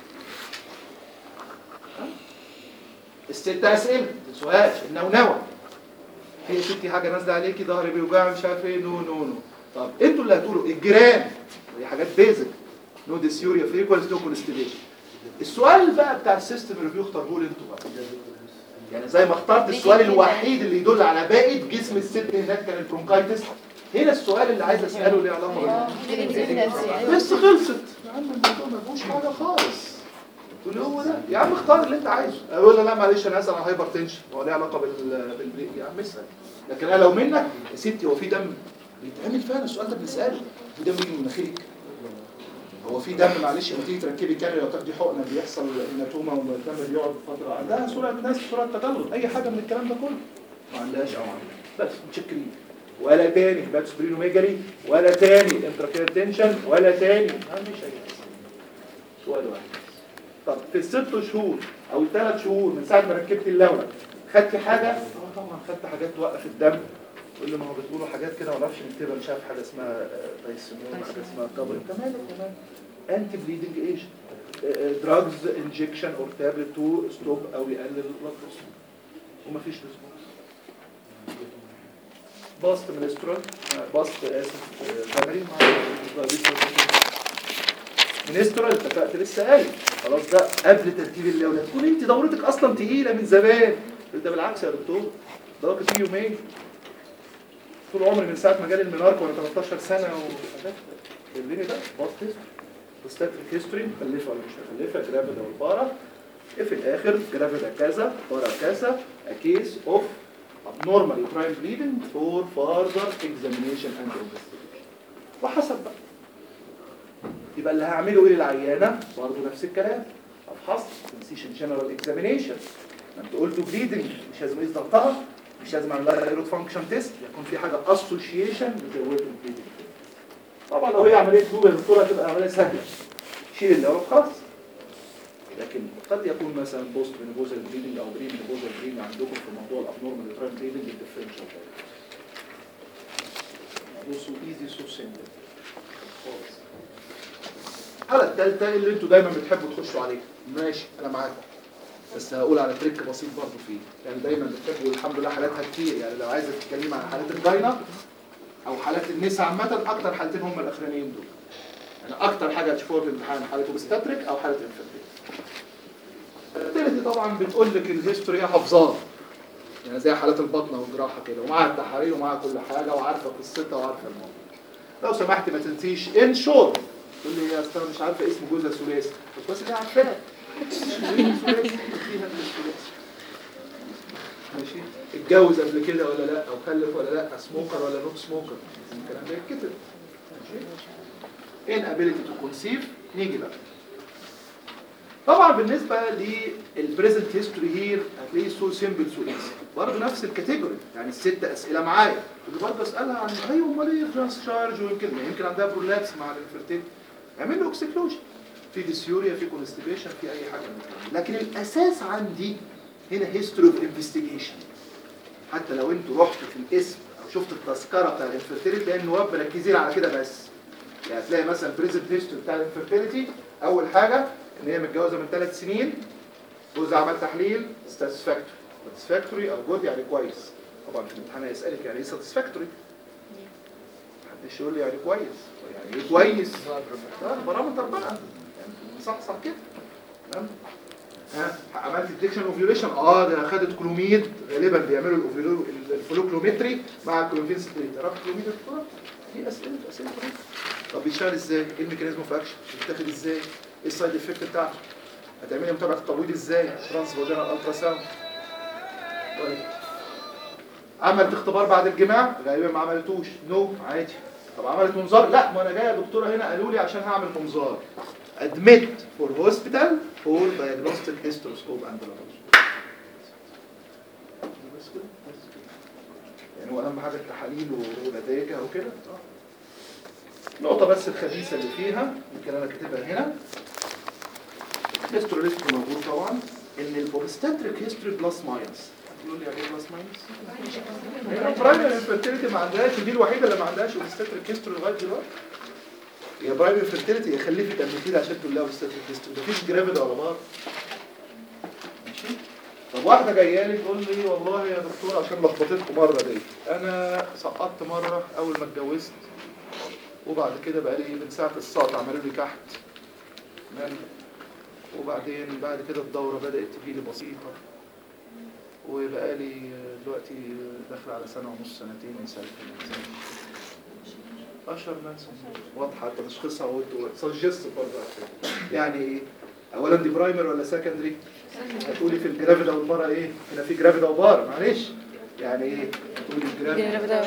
A: ها؟ الست اسئله سؤال النونوه هي ستي حاجه نازله عليكي ظهري بيوجعني مش عارف ايه نو نو نو طب انتوا اللي هتقولوا الجرام دي حاجات بيزك نو ديسيوريا فريكوانس نو كونستيبيشن السؤال بقى بتاع السيستم ريفيو اختاروه لي انتوا بقى يعني زي ما اخترت السؤال الوحيد اللي يدل على باقي جسم الست هناك كان البرونكايتس هنا السؤال اللي عايز اساله ليه علاقه بال بس خلصت يا عم الموضوع ما فيهوش حاجه خالص تقول لي هو ده يا عم اختار اللي انت عايزه اقول له لا معلش انا اسال عن هايبر تنشن هو ليه علاقه بال بالبريك يا عم اسال لكن انا لو منك يا ستي هو في دم بيتعمل فعلا السؤال ده بنساله في دم يجي من مناخيرك هو في دم معلش لما تيجي تركبي كاميرا لو تاخدي حقنه بيحصل هيماتوما والدم بيقعد فتره عندها سرعه ناس سرعه تجلط اي حاجه من الكلام ده كله ما عندهاش او عندها بس متشكرين ولا تاني هيباتوسبرينوميجالي ولا تاني انتراكير تنشن ولا تاني ما عنديش اي حاجه سؤال واحد طب في الست شهور او الثلاث شهور من ساعه ما ركبت اللولب خدت حاجه؟ اه طبعا خدت حاجات توقف الدم تقول لي ما هو بتقولوا حاجات كده ما اعرفش نكتبها مش عارف حاجه اسمها تايسيمون حاجه اسمها كبر انت مالك كمان انتي بليدنج ايجنت دراجز انجكشن اور تابلت تو ستوب او يقلل البلاد بريشر ومفيش ريسبونس باست منسترال باست اسف آه، تمرين مع منسترال اتفقت لسه قايل خلاص ده قبل ترتيب اللولب تكون انت دورتك اصلا تقيله من زمان ده بالعكس يا دكتور دورك فيه يومين طول عمري من ساعه ما جالي المنارك وانا 13 سنه وحاجات الليني ده باست هيستوري بوستاتريك هيستوري مخلفه ولا مش مخلفه جرافيدا والبارا في الاخر جرافيدا كذا بارا كذا a case of abnormal uterine bleeding for further examination and investigation وحسب بقى يبقى اللي هعمله ايه للعيانه برضه نفس الكلام افحص سنسيشن جنرال اكزامينيشن ما انت قلتوا بليدنج مش لازم اقيس ضغطها مش لازم اعمل لها ايرود فانكشن تيست يكون في حاجه اسوشيشن بزود البليدنج طبعا لو هي عمليه جوجل الدكتوره هتبقى عمليه سهله شيل اللي هو خلاص لكن قد يكون مثلا بوست مينوبوزال بليدنج او بري مينوبوزال بليدنج عندكم في موضوع الابنورمال يوتراين بليدنج الديفرنشال موضوع سو ايزي سو سيمبل خالص الحاله الثالثه اللي انتوا دايما بتحبوا تخشوا عليها ماشي انا معاكم بس هقول على تريك بسيط برضه فيه يعني دايما بتحبوا الحمد لله حالاتها كتير يعني لو عايزه تتكلمي عن حالات الجاينه او حالات النساء عامه اكتر حالتين هم الاخرانيين دول يعني اكتر حاجه هتشوفوها في الامتحان حاله اوبستاتريك او حاله انفيرتيلتي الفيرتيلتي طبعا بتقول لك الهيستوري هي حافظاها يعني زي حالات البطنه والجراحه كده ومعاها التحاليل ومعاها كل حاجه وعارفه قصتها وعارفه الموضوع لو سمحت ما تنسيش ان شورت تقول لي يا استاذ مش عارفه اسم جوزها ثلاثي طب بس اللي عارفاه ثلاثي فيها من الثلاثي ماشي اتجوز قبل كده ولا لا او خلف ولا لا سموكر ولا نوت سموكر الكلام ده يتكتب ماشي inability to conceive نيجي بقى طبعا بالنسبه للبريزنت هيستوري هير هتلاقيه سو سيمبل سو ايزي برضه نفس الكاتيجوري يعني الست اسئله معايا كنت برضه اسالها عن ايوه امال ايه ترانس شارج ويمكن يمكن عندها برولابس مع الانفرتيلتي اعمل له اكسكلوجن في ديسيوريا في كونستيبيشن في اي حاجه من الكلام ده. لكن الاساس عندي هنا هيستوري اوف انفستيجيشن حتى لو انتوا رحتوا في الاسم او شفتوا التذكره بتاع الانفرتيلتي تلاقي النواب مركزين على كده بس يعني هتلاقي مثلا بريزنت هيستوري بتاع الانفرتيلتي اول حاجه ان هي متجوزه من ثلاث سنين جوزها عمل تحليل ساتسفاكتوري ساتسفاكتوري او جود يعني كويس طبعا في الامتحان هيسالك يعني ايه ساتسفاكتوري محدش يقول لي يعني كويس يعني ايه كويس اه بارامتر بقى يعني صح صح كده تمام ها عملت ديتكشن اوفيوليشن اه ده خدت كلوميد غالبا بيعملوا الأوفيولو- الفلوكلومتري مع الكلوميد ستريت تعرف كلوميد يا دكتوره؟ دي اسئله اسئله كلها. طب بيشتغل ازاي؟ ايه الميكانيزم اوف اكشن؟ بيتاخد ازاي؟ ايه السايد افكت بتاعته؟ هتعملي متابعه التبويض ازاي؟ ترانس فاجينال الترا ساوند طيب عملت اختبار بعد الجماع غالبا ما عملتوش نو عادي طب عملت منظار لا ما انا جايه يا دكتوره هنا قالوا لي عشان هعمل منظار admit for hospital for diagnostic hysteroscope and laparoscopy بس كده بس كده. يعني هو اهم حاجه التحاليل ونتائجها وكده آه. النقطه بس الخبيثه اللي فيها يمكن انا كاتبها هنا هيستوري ريسك موجود طبعا ان الاوبستاتريك هيستوري بلس ماينس هتقولوا لي يعني ايه بلس ماينس؟ هي برايمري انفيرتيليتي ما عندهاش ودي الوحيده اللي ما عندهاش اوبستاتريك هيستوري لغايه دلوقتي هي برايمري انفيرتيليتي هي خليفه امبيتيل عشان تقول لها اوبستاتريك هيستوري مفيش جرافيد ولا بار ماشي طب واحده جايه لي تقول لي والله يا دكتور عشان لخبطتكم مره دي انا سقطت مره اول ما اتجوزت وبعد كده بقى لي من ساعه السقط عملوا لي كحت تمام وبعدين بعد كده الدوره بدات تجي لي بسيطه وبقى لي دلوقتي داخل على سنه ونص سنتين من سنه اشهر ناس واضحه تشخيصها وانتوا سجست برضه على فكرة. يعني ايه اولا دي برايمر ولا سكندري هتقولي في الجرافيدا والبارا ايه هنا في جرافيدا وبارا معلش يعني ايه هتقولي الجرافيدا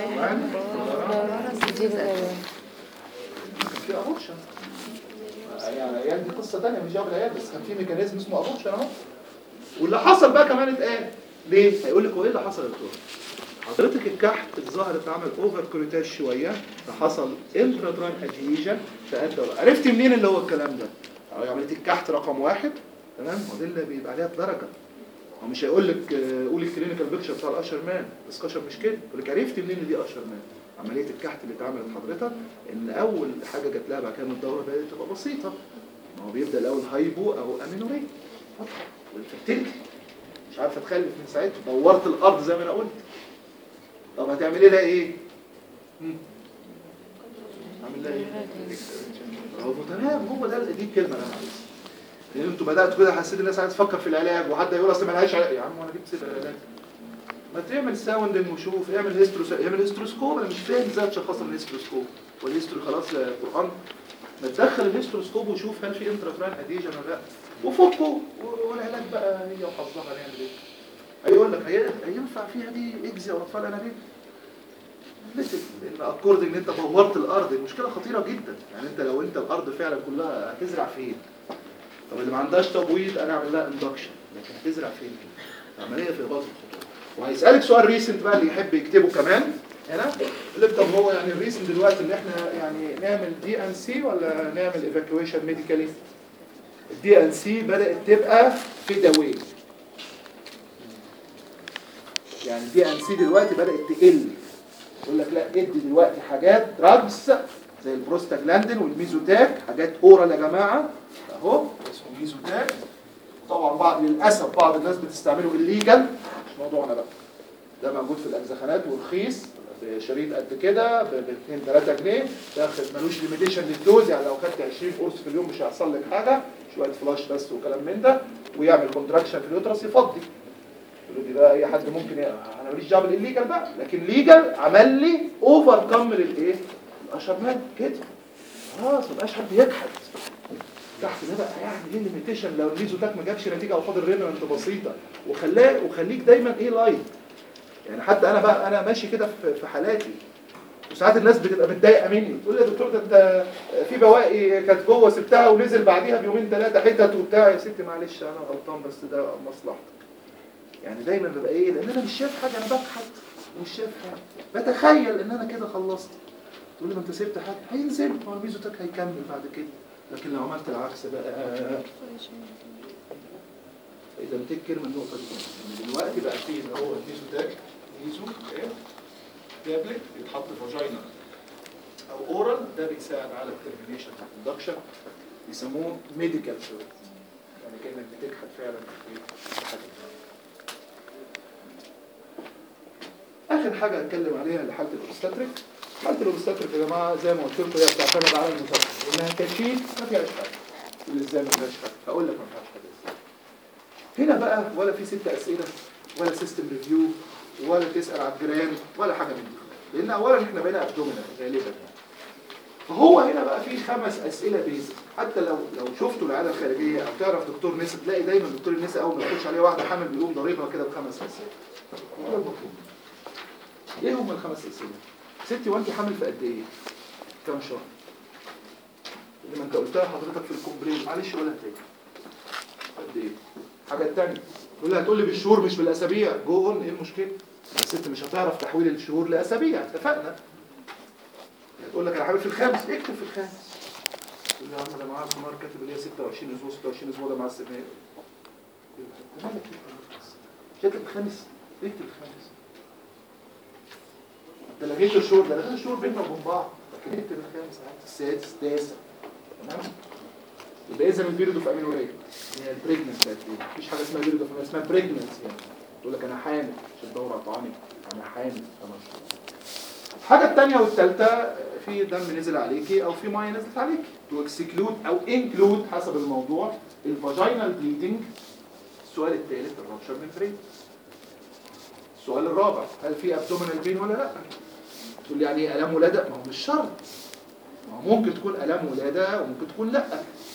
A: في ابورشن يعني العيال دي قصه ثانيه مش جواب العيال بس كان في ميكانيزم اسمه ابورشن اهو واللي حصل بقى كمان اتقال ليه؟ هيقول لك هو ايه اللي حصل يا دكتور؟ حضرتك الكحت الظاهر اتعمل اوفر كوريتاج شويه فحصل انترادران ادهيجن فادى عرفت منين اللي هو الكلام ده؟ أو عمليه الكحت رقم واحد تمام ودي اللي بيبقى عليها بدرجه هو مش هيقول لك آه، قول الكلينيكال بيكشر بتاع الاشر مان ديسكشن مش كده يقول لك عرفت منين ان دي اشر مان عمليه الكحت اللي اتعملت حضرتك ان اول حاجه جات لها بعد كده من الدوره بدات تبقى بسيطه ما هو بيبدا الاول هايبو او امينوري واضحه والفرتيلتي مش عارفه تخلف من ساعتها دورت الارض زي ما انا قلت طب هتعملي لها ايه؟ مم. اعمل لها ايه؟ برافو تمام هو ده دي الكلمه اللي انا عايزها لان انتوا بداتوا كده حسيت الناس عايزه تفكر في العلاج وحد يقول اصل مالهاش علاج يا عم وانا جبت سيره العلاج ما تعمل ساوندنج وشوف اعمل هيستروس اعمل هيستروسكوب انا مش فاهم ازاي تشخص الهيستروسكوب والهيستوري خلاص للقران ما تدخل الهيستروسكوب وشوف هل في انترافران اديجن ولا لا وفكه والعلاج بقى هي وحظها نعمل ايه هيقول لك هي هينفع فيها دي اجزي او اطفال انابيب مثل ان اكوردنج ان انت دورت الارض المشكله خطيره جدا يعني انت لو انت الارض فعلا كلها هتزرع فين طب اللي ما عندهاش تبويض انا اعمل لها اندكشن لكن هتزرع فين عمليه في غايه الخطوره وهيسالك سؤال ريسنت بقى اللي يحب يكتبه كمان هنا اللي طب هو يعني الريسنت دلوقتي ان احنا يعني نعمل دي ان سي ولا نعمل ايفاكويشن ميديكالي الدي ان سي بدات تبقى فيد اواي يعني الدي ان سي دلوقتي بدات تقل يقول لك لا ادي دلوقتي حاجات دراجز زي البروستاجلاندين والميزوتاك حاجات اورال يا جماعه اهو اسمه ميزوتاك طبعا بعض للاسف بعض الناس بتستعمله الليجل مش موضوعنا بقى ده موجود في الاجزخانات ورخيص بشريط قد كده ب 2 3 جنيه تاخد ملوش ليميتيشن للدوز يعني لو خدت 20 قرص في اليوم مش هيحصل لك حاجه شويه فلاش بس وكلام من ده ويعمل كونتراكشن في اليوترس يفضي يقول دي بقى اي حد ممكن ي... انا ماليش دعوه بالليجل بقى لكن ليجل عمل لي اوفر كم للايه؟ الاشرمان كده خلاص ما بقاش حد يجحد تحت ده بقى يعني ايه ليميتيشن لو الميزوتاك ما جابش نتيجه او فاضل رينرنت بسيطه وخلاه وخليك دايما ايه لايت يعني حتى انا بقى انا ماشي كده في في حالاتي وساعات الناس بتبقى متضايقه مني تقول لي يا دكتور ده انت في بواقي كانت جوه سبتها ونزل بعديها بيومين ثلاثه حتت وبتاع يا ستي معلش انا غلطان بس ده مصلحتك يعني دايما ببقى ايه لان انا مش شايف حاجه انا ببحث ومش شايف حاجه بتخيل ان انا كده خلصت تقول لي ما انت سبت حاجه هينزل هو الميزوتك هيكمل بعد كده لكن لو عملت العكس بقى اذا بتذكر من النقطه دي ان دلوقتي بقى فيه اللي هو الميزوتاك ميزو ايه تابلت بيتحط فاجينا او اورال ده بيساعد على الترمينيشن الدكشن يسموه ميديكال شوت يعني كانك بتكحت فعلا في حاجه اخر حاجه هتكلم عليها اللي حاله الاوبستاتريك حاله الاوبستاتريك يا جماعه زي ما قلت لكم هي بتعتمد على المتابعه انها كشيت ما فيهاش حاجه اللي ازاي ما فيهاش حاجه هقول لك ما فيهاش حاجه ازاي هنا بقى ولا في ست اسئله ولا سيستم ريفيو ولا تسال على الجرام ولا حاجه من دي لان اولا احنا بقينا ابدومينال غالبا يعني فهو هنا بقى في خمس اسئله بيزك حتى لو لو شفتوا العياده الخارجيه او تعرف دكتور نسا تلاقي دايما دكتور النسا اول ما يخش عليه واحده حامل بيقوم ضاربها كده بخمس اسئله ده المطلوب ايه هم الخمس اسئله ستي وانت حامل في قد ايه كام شهر اللي ما انت قلتها حضرتك في الكومبلين معلش ولا تاني قد ايه الحاجه الثانيه تقول لها هتقول لي بالشهور مش بالاسابيع جو اون ايه المشكله الست مش هتعرف تحويل الشهور لاسابيع اتفقنا تقول لك انا حامل في الخامس اكتب في الخامس تقول لي يا عم ده معاه سونار كاتب اللي هي 26 اسبوع 26 اسبوع ده مع السنين مالك مش هتكتب الخامس اكتب الخامس انت لغيت الشهور ده لغيت الشهور بيننا وبين بعض لكن اكتب الخامس عادي السادس التاسع تمام يبقى اذا البيريد اوف امينوريا هي البريجننس قد ايه مفيش حاجه اسمها بيريد اوف اسمها بريجننس يعني تقول لك انا حامل مش الدوره قطعاني انا حامل خلاص الحاجه الثانيه والثالثه في دم نزل عليكي او في ميه نزلت عليكي تو اكسكلود او انكلود حسب الموضوع الفاجينال بليدنج السؤال الثالث الرابشر ممبرين السؤال الرابع هل في ابدومينال بين ولا لا تقول لي يعني ايه الام ولاده ما هو مش شرط ما هو ممكن تكون الام ولاده وممكن تكون لا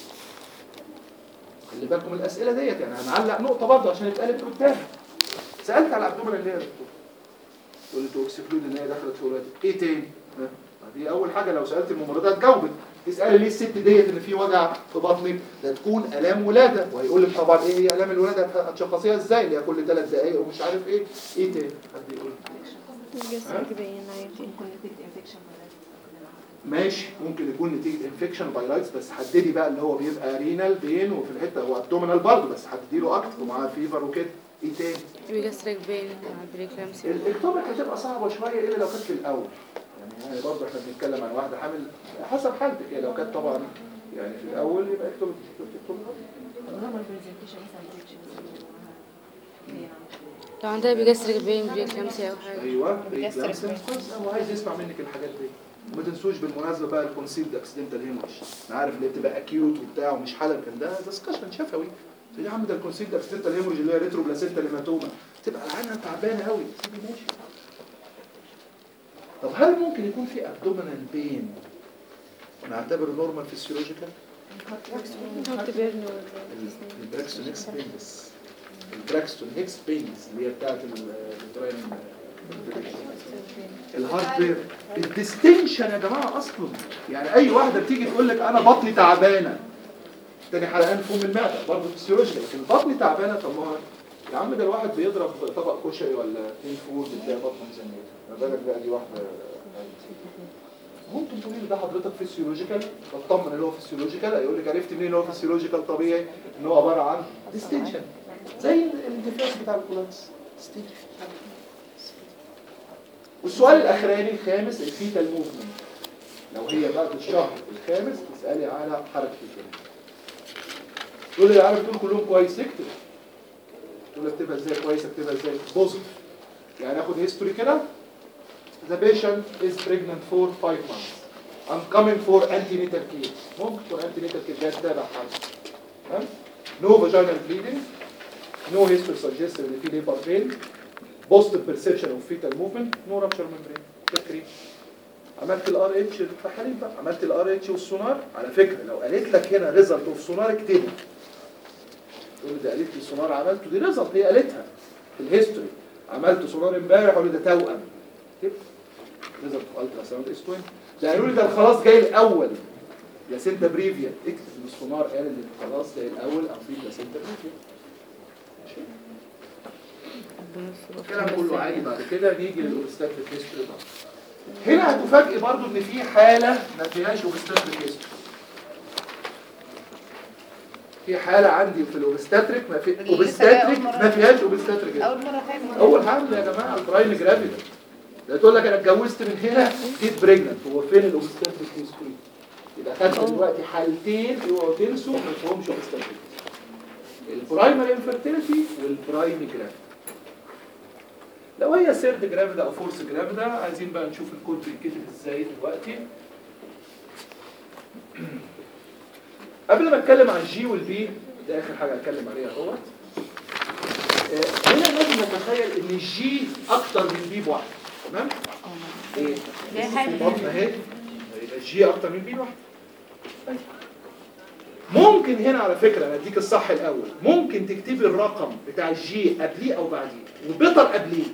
A: خلي بالكم من الاسئله ديت يعني هنعلق نقطه برضه عشان اتقالت قدام سالت على الابدومينال ليه يا دكتور تقول لي تو اكسكلود ان هي دخلت في ولاده ايه تاني ها؟ دي اول حاجه لو سالت الممرضه جاوبت تسالي ليه الست ديت ان في وجع في بطنك ده تكون الام ولاده وهيقول لك طبعا ايه هي الام الولاده هتشخصيها ازاي اللي هي كل ثلاث دقائق ومش عارف ايه ايه تاني حد يقول ماشي ممكن يكون نتيجه انفكشن بايلايتس بس حددي بقى اللي هو بيبقى رينال بين وفي الحته هو ابدومينال برضه بس حددي له اكتر ومعاه فيفر وكده ايه تاني
B: بيجاستريك بين بريكلامسي
A: الطبق هتبقى صعبه شويه الا لو كانت في الاول يعني برضه احنا بنتكلم عن واحده حامل حسب حالتك يعني لو كانت طبعا يعني في الاول يبقى اكتب اكتب
B: لو عندها بيجاستريك بين بريكلامسي او حاجه
A: ايوه
C: بيجسر
A: بريكلامسيا.
C: الكويس.
A: كويس هو عايز يسمع منك الحاجات دي وما تنسوش بالمناسبه بقى الكونسيلد اكسيدنتال هيموريج انا عارف اللي بتبقى اكيوت وبتاع ومش حاله كان ده ديسكشن شفوي يا عم ده الكونسيلد اكسيدنتال هيموريج اللي هي ريترو بلاسينتا ليماتوما تبقى العينه تعبانه قوي سيبي ماشي طب هل ممكن يكون في ابدومينال بين ونعتبره نورمال فيسيولوجيكال
B: هارت بيرن
A: البراكستون هيكس بينس البراكستون هيكس بينس اللي هي بتاعت الدراين الهارت بير الديستنشن يا جماعه اصلا يعني اي واحده بتيجي تقول لك انا بطني تعبانه تاني حلقان فوم المعده برضه فيسيولوجيكال لكن بطني تعبانه طب ما هو يا عم ده الواحد بيضرب طبق كشري ولا اتنين فول بتلاقي بطنه مزنيه ما بالك بقى دي واحده ممكن تقولي لي ده حضرتك فيسيولوجيكال بطمن ان هو فيسيولوجيكال هيقول لك عرفت منين ان هو فيسيولوجيكال طبيعي ان هو عباره عن ديستنشن زي الديفرنس بتاع الكولابس ديستنشن والسؤال الاخراني الخامس الفيتال موفمنت لو هي بعد الشهر الخامس تسالي على حركه الجنين تقول لي عارف دول كلهم كويس اكتب تقول لي اكتبها ازاي كويس اكتبها ازاي بوزيتيف يعني اخد هيستوري كده The patient is pregnant for five months. I'm coming for antenatal care. ممكن for antenatal care جاي تتابع حاجة. تمام؟ No vaginal bleeding. No history suggests ان في labor pain. Positive perception of fetal movement. No rupture membrane. تكريم. عملت الار اتش التحاليل بقى عملت الار اتش والسونار على فكره لو قالت لك هنا ريزلت اوف سونار اكتبها تقول لي ده قالت لي السونار عملته دي ريزلت هي قالتها في الهيستوري عملت سونار امبارح قالوا لي ده توأم اكتب ريزلت اوف الترا ساوند اس 20 ده قالوا لي ده خلاص جاي الاول لاسنتا بريفيا اكتب ان السونار قال ان خلاص جاي الاول اصيب لاسنتا بريفيا ماشي الكلام كله عادي بعد كده نيجي للاوبستاتريك هيستوري بقى هنا هتفاجئ برضو ان في حاله ما فيهاش اوبستاتريك هيستوري في حاله عندي في الاوبستاتريك ما في
C: اللي لسه
A: اوبستاتريك
C: أول مرة.
A: ما فيهاش اوبستاتريك
C: اول
A: هيستوري
C: مره حاجه
A: اول حمل يا جماعه البرايم جرافيدا ده تقول لك انا اتجوزت من هنا جيت بريجننت هو فين الاوبستاتريك هيستوري يبقى خدت دلوقتي حالتين اوعوا تنسوا ما فيهمش اوبستاتريك البرايمري انفيرتيليتي والبرايم جرافيدا لو هي سيرد جرافيدا او فورس جرافيدا عايزين بقى نشوف الكود بيتكتب ازاي دلوقتي قبل ما اتكلم عن الجي والبي ده اخر حاجه هتكلم عليها اهوت آه، هنا لازم نتخيل ان الجي اكتر من بي بواحد تمام ايه
C: دي حاجة.
A: بطن اهي يبقى الجي اكتر من بي بواحد طيب. ممكن هنا على فكره انا اديك الصح الاول ممكن تكتبي الرقم بتاع الجي قبليه او بعديه وبيطر قبليه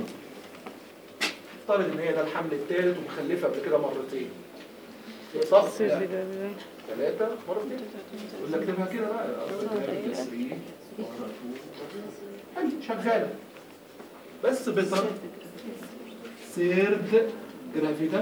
A: افترض ان هي ده الحمل الثالث ومخلفه قبل كده مرتين صح؟ لا. ثلاثة مرتين يقول لك اكتبها كده بقى تسريح حلو شغالة بس بيطر سيرد جرافيدا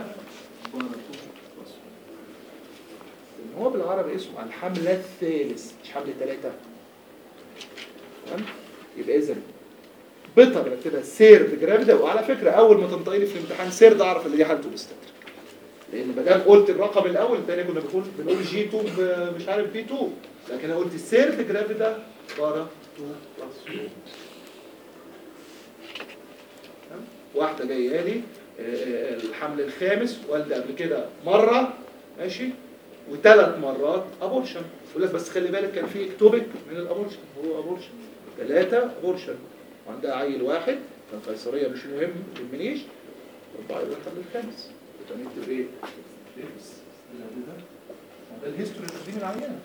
A: لأن هو بالعربي اسمه الحملة الثالث مش حمل ثلاثة تمام يبقى إذا بيطر بكتبها سيرد جرافيدا وعلى فكرة أول ما تنطقي لي في الامتحان سيرد أعرف اللي دي حالته بستتر لان ما دام قلت الرقم الاول الثاني كنا بنقول بنقول جي 2 ب- مش عارف بي 2 لكن انا قلت السيرد جرافيدا بارا 2 بلس 2 تمام؟ واحده جايه لي آه، آه، الحمل الخامس والده قبل كده مره ماشي وثلاث مرات ابورشن يقول لك بس خلي بالك كان في اكتوبك من الابورشن هو ابورشن ثلاثه ابورشن وعندها عيل واحد كان قيصريه مش مهم ما يهمنيش اربعه يبقى الحمل الخامس يبقى نكتب ايه؟ نفس ده الهيستوري تقديم العيان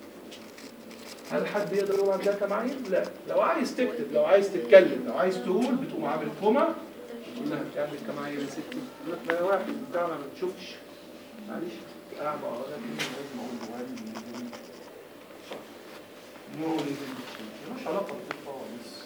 A: هل حد يقدر يقول عندها كام عيل؟ لا لو عايز تكتب لو عايز تتكلم لو عايز تقول بتقوم عامل كوما تقول لها انت عندك كام عيل يا ستي؟ تقول لك ما واحد بتاع ما بتشوفش معلش اعمى اه لكن لازم اقول له واحد نو ليفنج ملوش علاقه بالطب خالص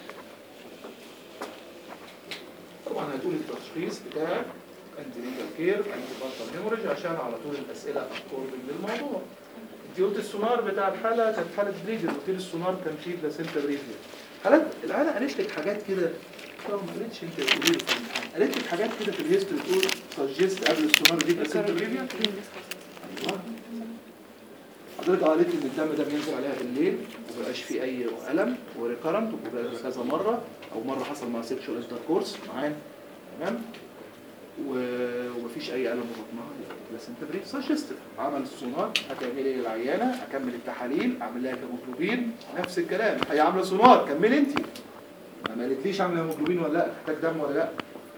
A: طبعا هتقول التشخيص بتاعك انتي نيتال كير انتي بارتال هيموريج عشان على طول الاسئله اكوردنج للموضوع انت قلت السونار بتاع الحاله كانت حاله بليجر قلت لي السونار كان فيه بلاسينتا بريفيا حالات العيله قالت لك حاجات كده طبعا ما قالتش انت تقولي له في الامتحان قالت لك حاجات كده في الهيستوري تقول سجست قبل السونار دي بلاسينتا بريفيا أيوة. حضرتك قالت لي ان الدم ده بينزل عليها بالليل ومبقاش فيه اي الم وريكرنت وبقى كذا مره او مره حصل مع سيكشوال انتركورس معانا تمام و- ومفيش اي الم في بطنها بلاسنتا بريف سجستيف عمل السونار هتعملي ايه للعيانه اكمل التحاليل اعمل لها هيموجلوبين نفس الكلام هي عامله سونار كملي انت ما قالتليش عامله هيموجلوبين ولا لا محتاج دم ولا لا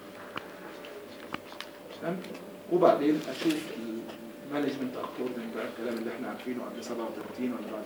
A: تمام وبعدين اشوف المانجمنت اكوردنج بقى الكلام اللي احنا عارفينه عند 37 ولا بعد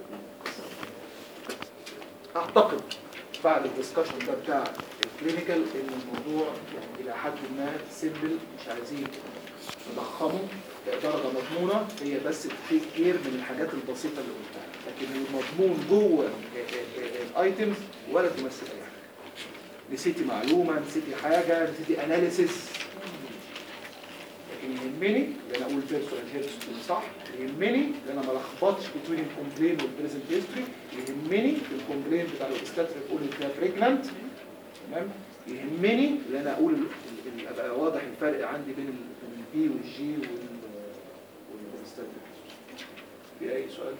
A: 37 اعتقد بعد الدسكشن ده بتاع الكلينيكال ان الموضوع يعني الى حد ما سيمبل مش عايزين نضخمه درجه مضمونه هي بس تيك كير من الحاجات البسيطه اللي قلتها لكن المضمون جوه الايتمز ولا تمثل اي حاجه نسيتي معلومه نسيتي حاجه نسيتي اناليسيس يهمني ان انا اقول بيرسونال هيستوري صح يهمني ان انا ما الخبطش بين الكومبلين والبريزنت هيستوري يهمني في الكومبلين بتاع الاوبستاتريك اقول ان ده بريجنانت تمام يهمني ان انا اقول ال- ال- ابقى واضح الفرق عندي بين البي والجي والاوبستاتريك في اي سؤال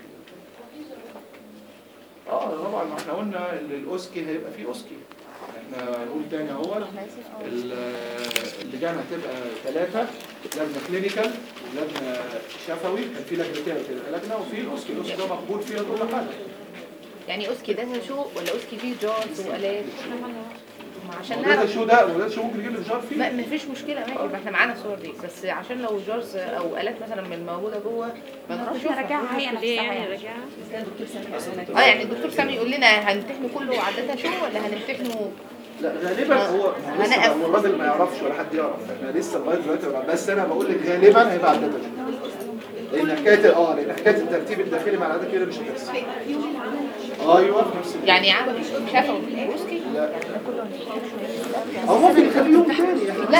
A: اه طبعا ما احنا قلنا ال- الاوسكي هيبقى فيه اوسكي احنا هنقول تاني اهو ال- اللجان هتبقى ثلاثة لجنة كلينيكال ولجنة شفوي كان في لجنتين كده لجنة وفي الأوسكي الأوسكي ده مقبول فيها كل حاجة
C: يعني اوسكي ده شو ولا اوسكي فيه جارز والات ما عشان
A: وده
C: نعرف
A: شو ده وده شو ممكن يجيب الجار فيه
C: ما مفيش مشكله ماشي ما احنا معانا الصور دي بس عشان لو جارز او الات مثلا من الموجوده جوه ما نروحش نشوفها
B: نرجعها هي
C: ليه
B: نفسها
C: يعني
B: يعني
C: اه يعني الدكتور سامي يقول لنا هنمتحنه كله عادة شو ولا هنمتحنه
A: لا غالبا هو
C: أنا
A: لسه
C: أف-
A: هو الراجل ما يعرفش ولا حد يعرف احنا لسه لغايه دلوقتي ما- بس انا بقول لك غالبا هيبقى عدد لان حكايه اه لان حكايه الترتيب الداخلي مع العدد كده مش هتحصل ايوه في نفس الوقت.
C: يعني عمل شفوي اوسكي
A: لا او ممكن يخليه يوم تاني احنا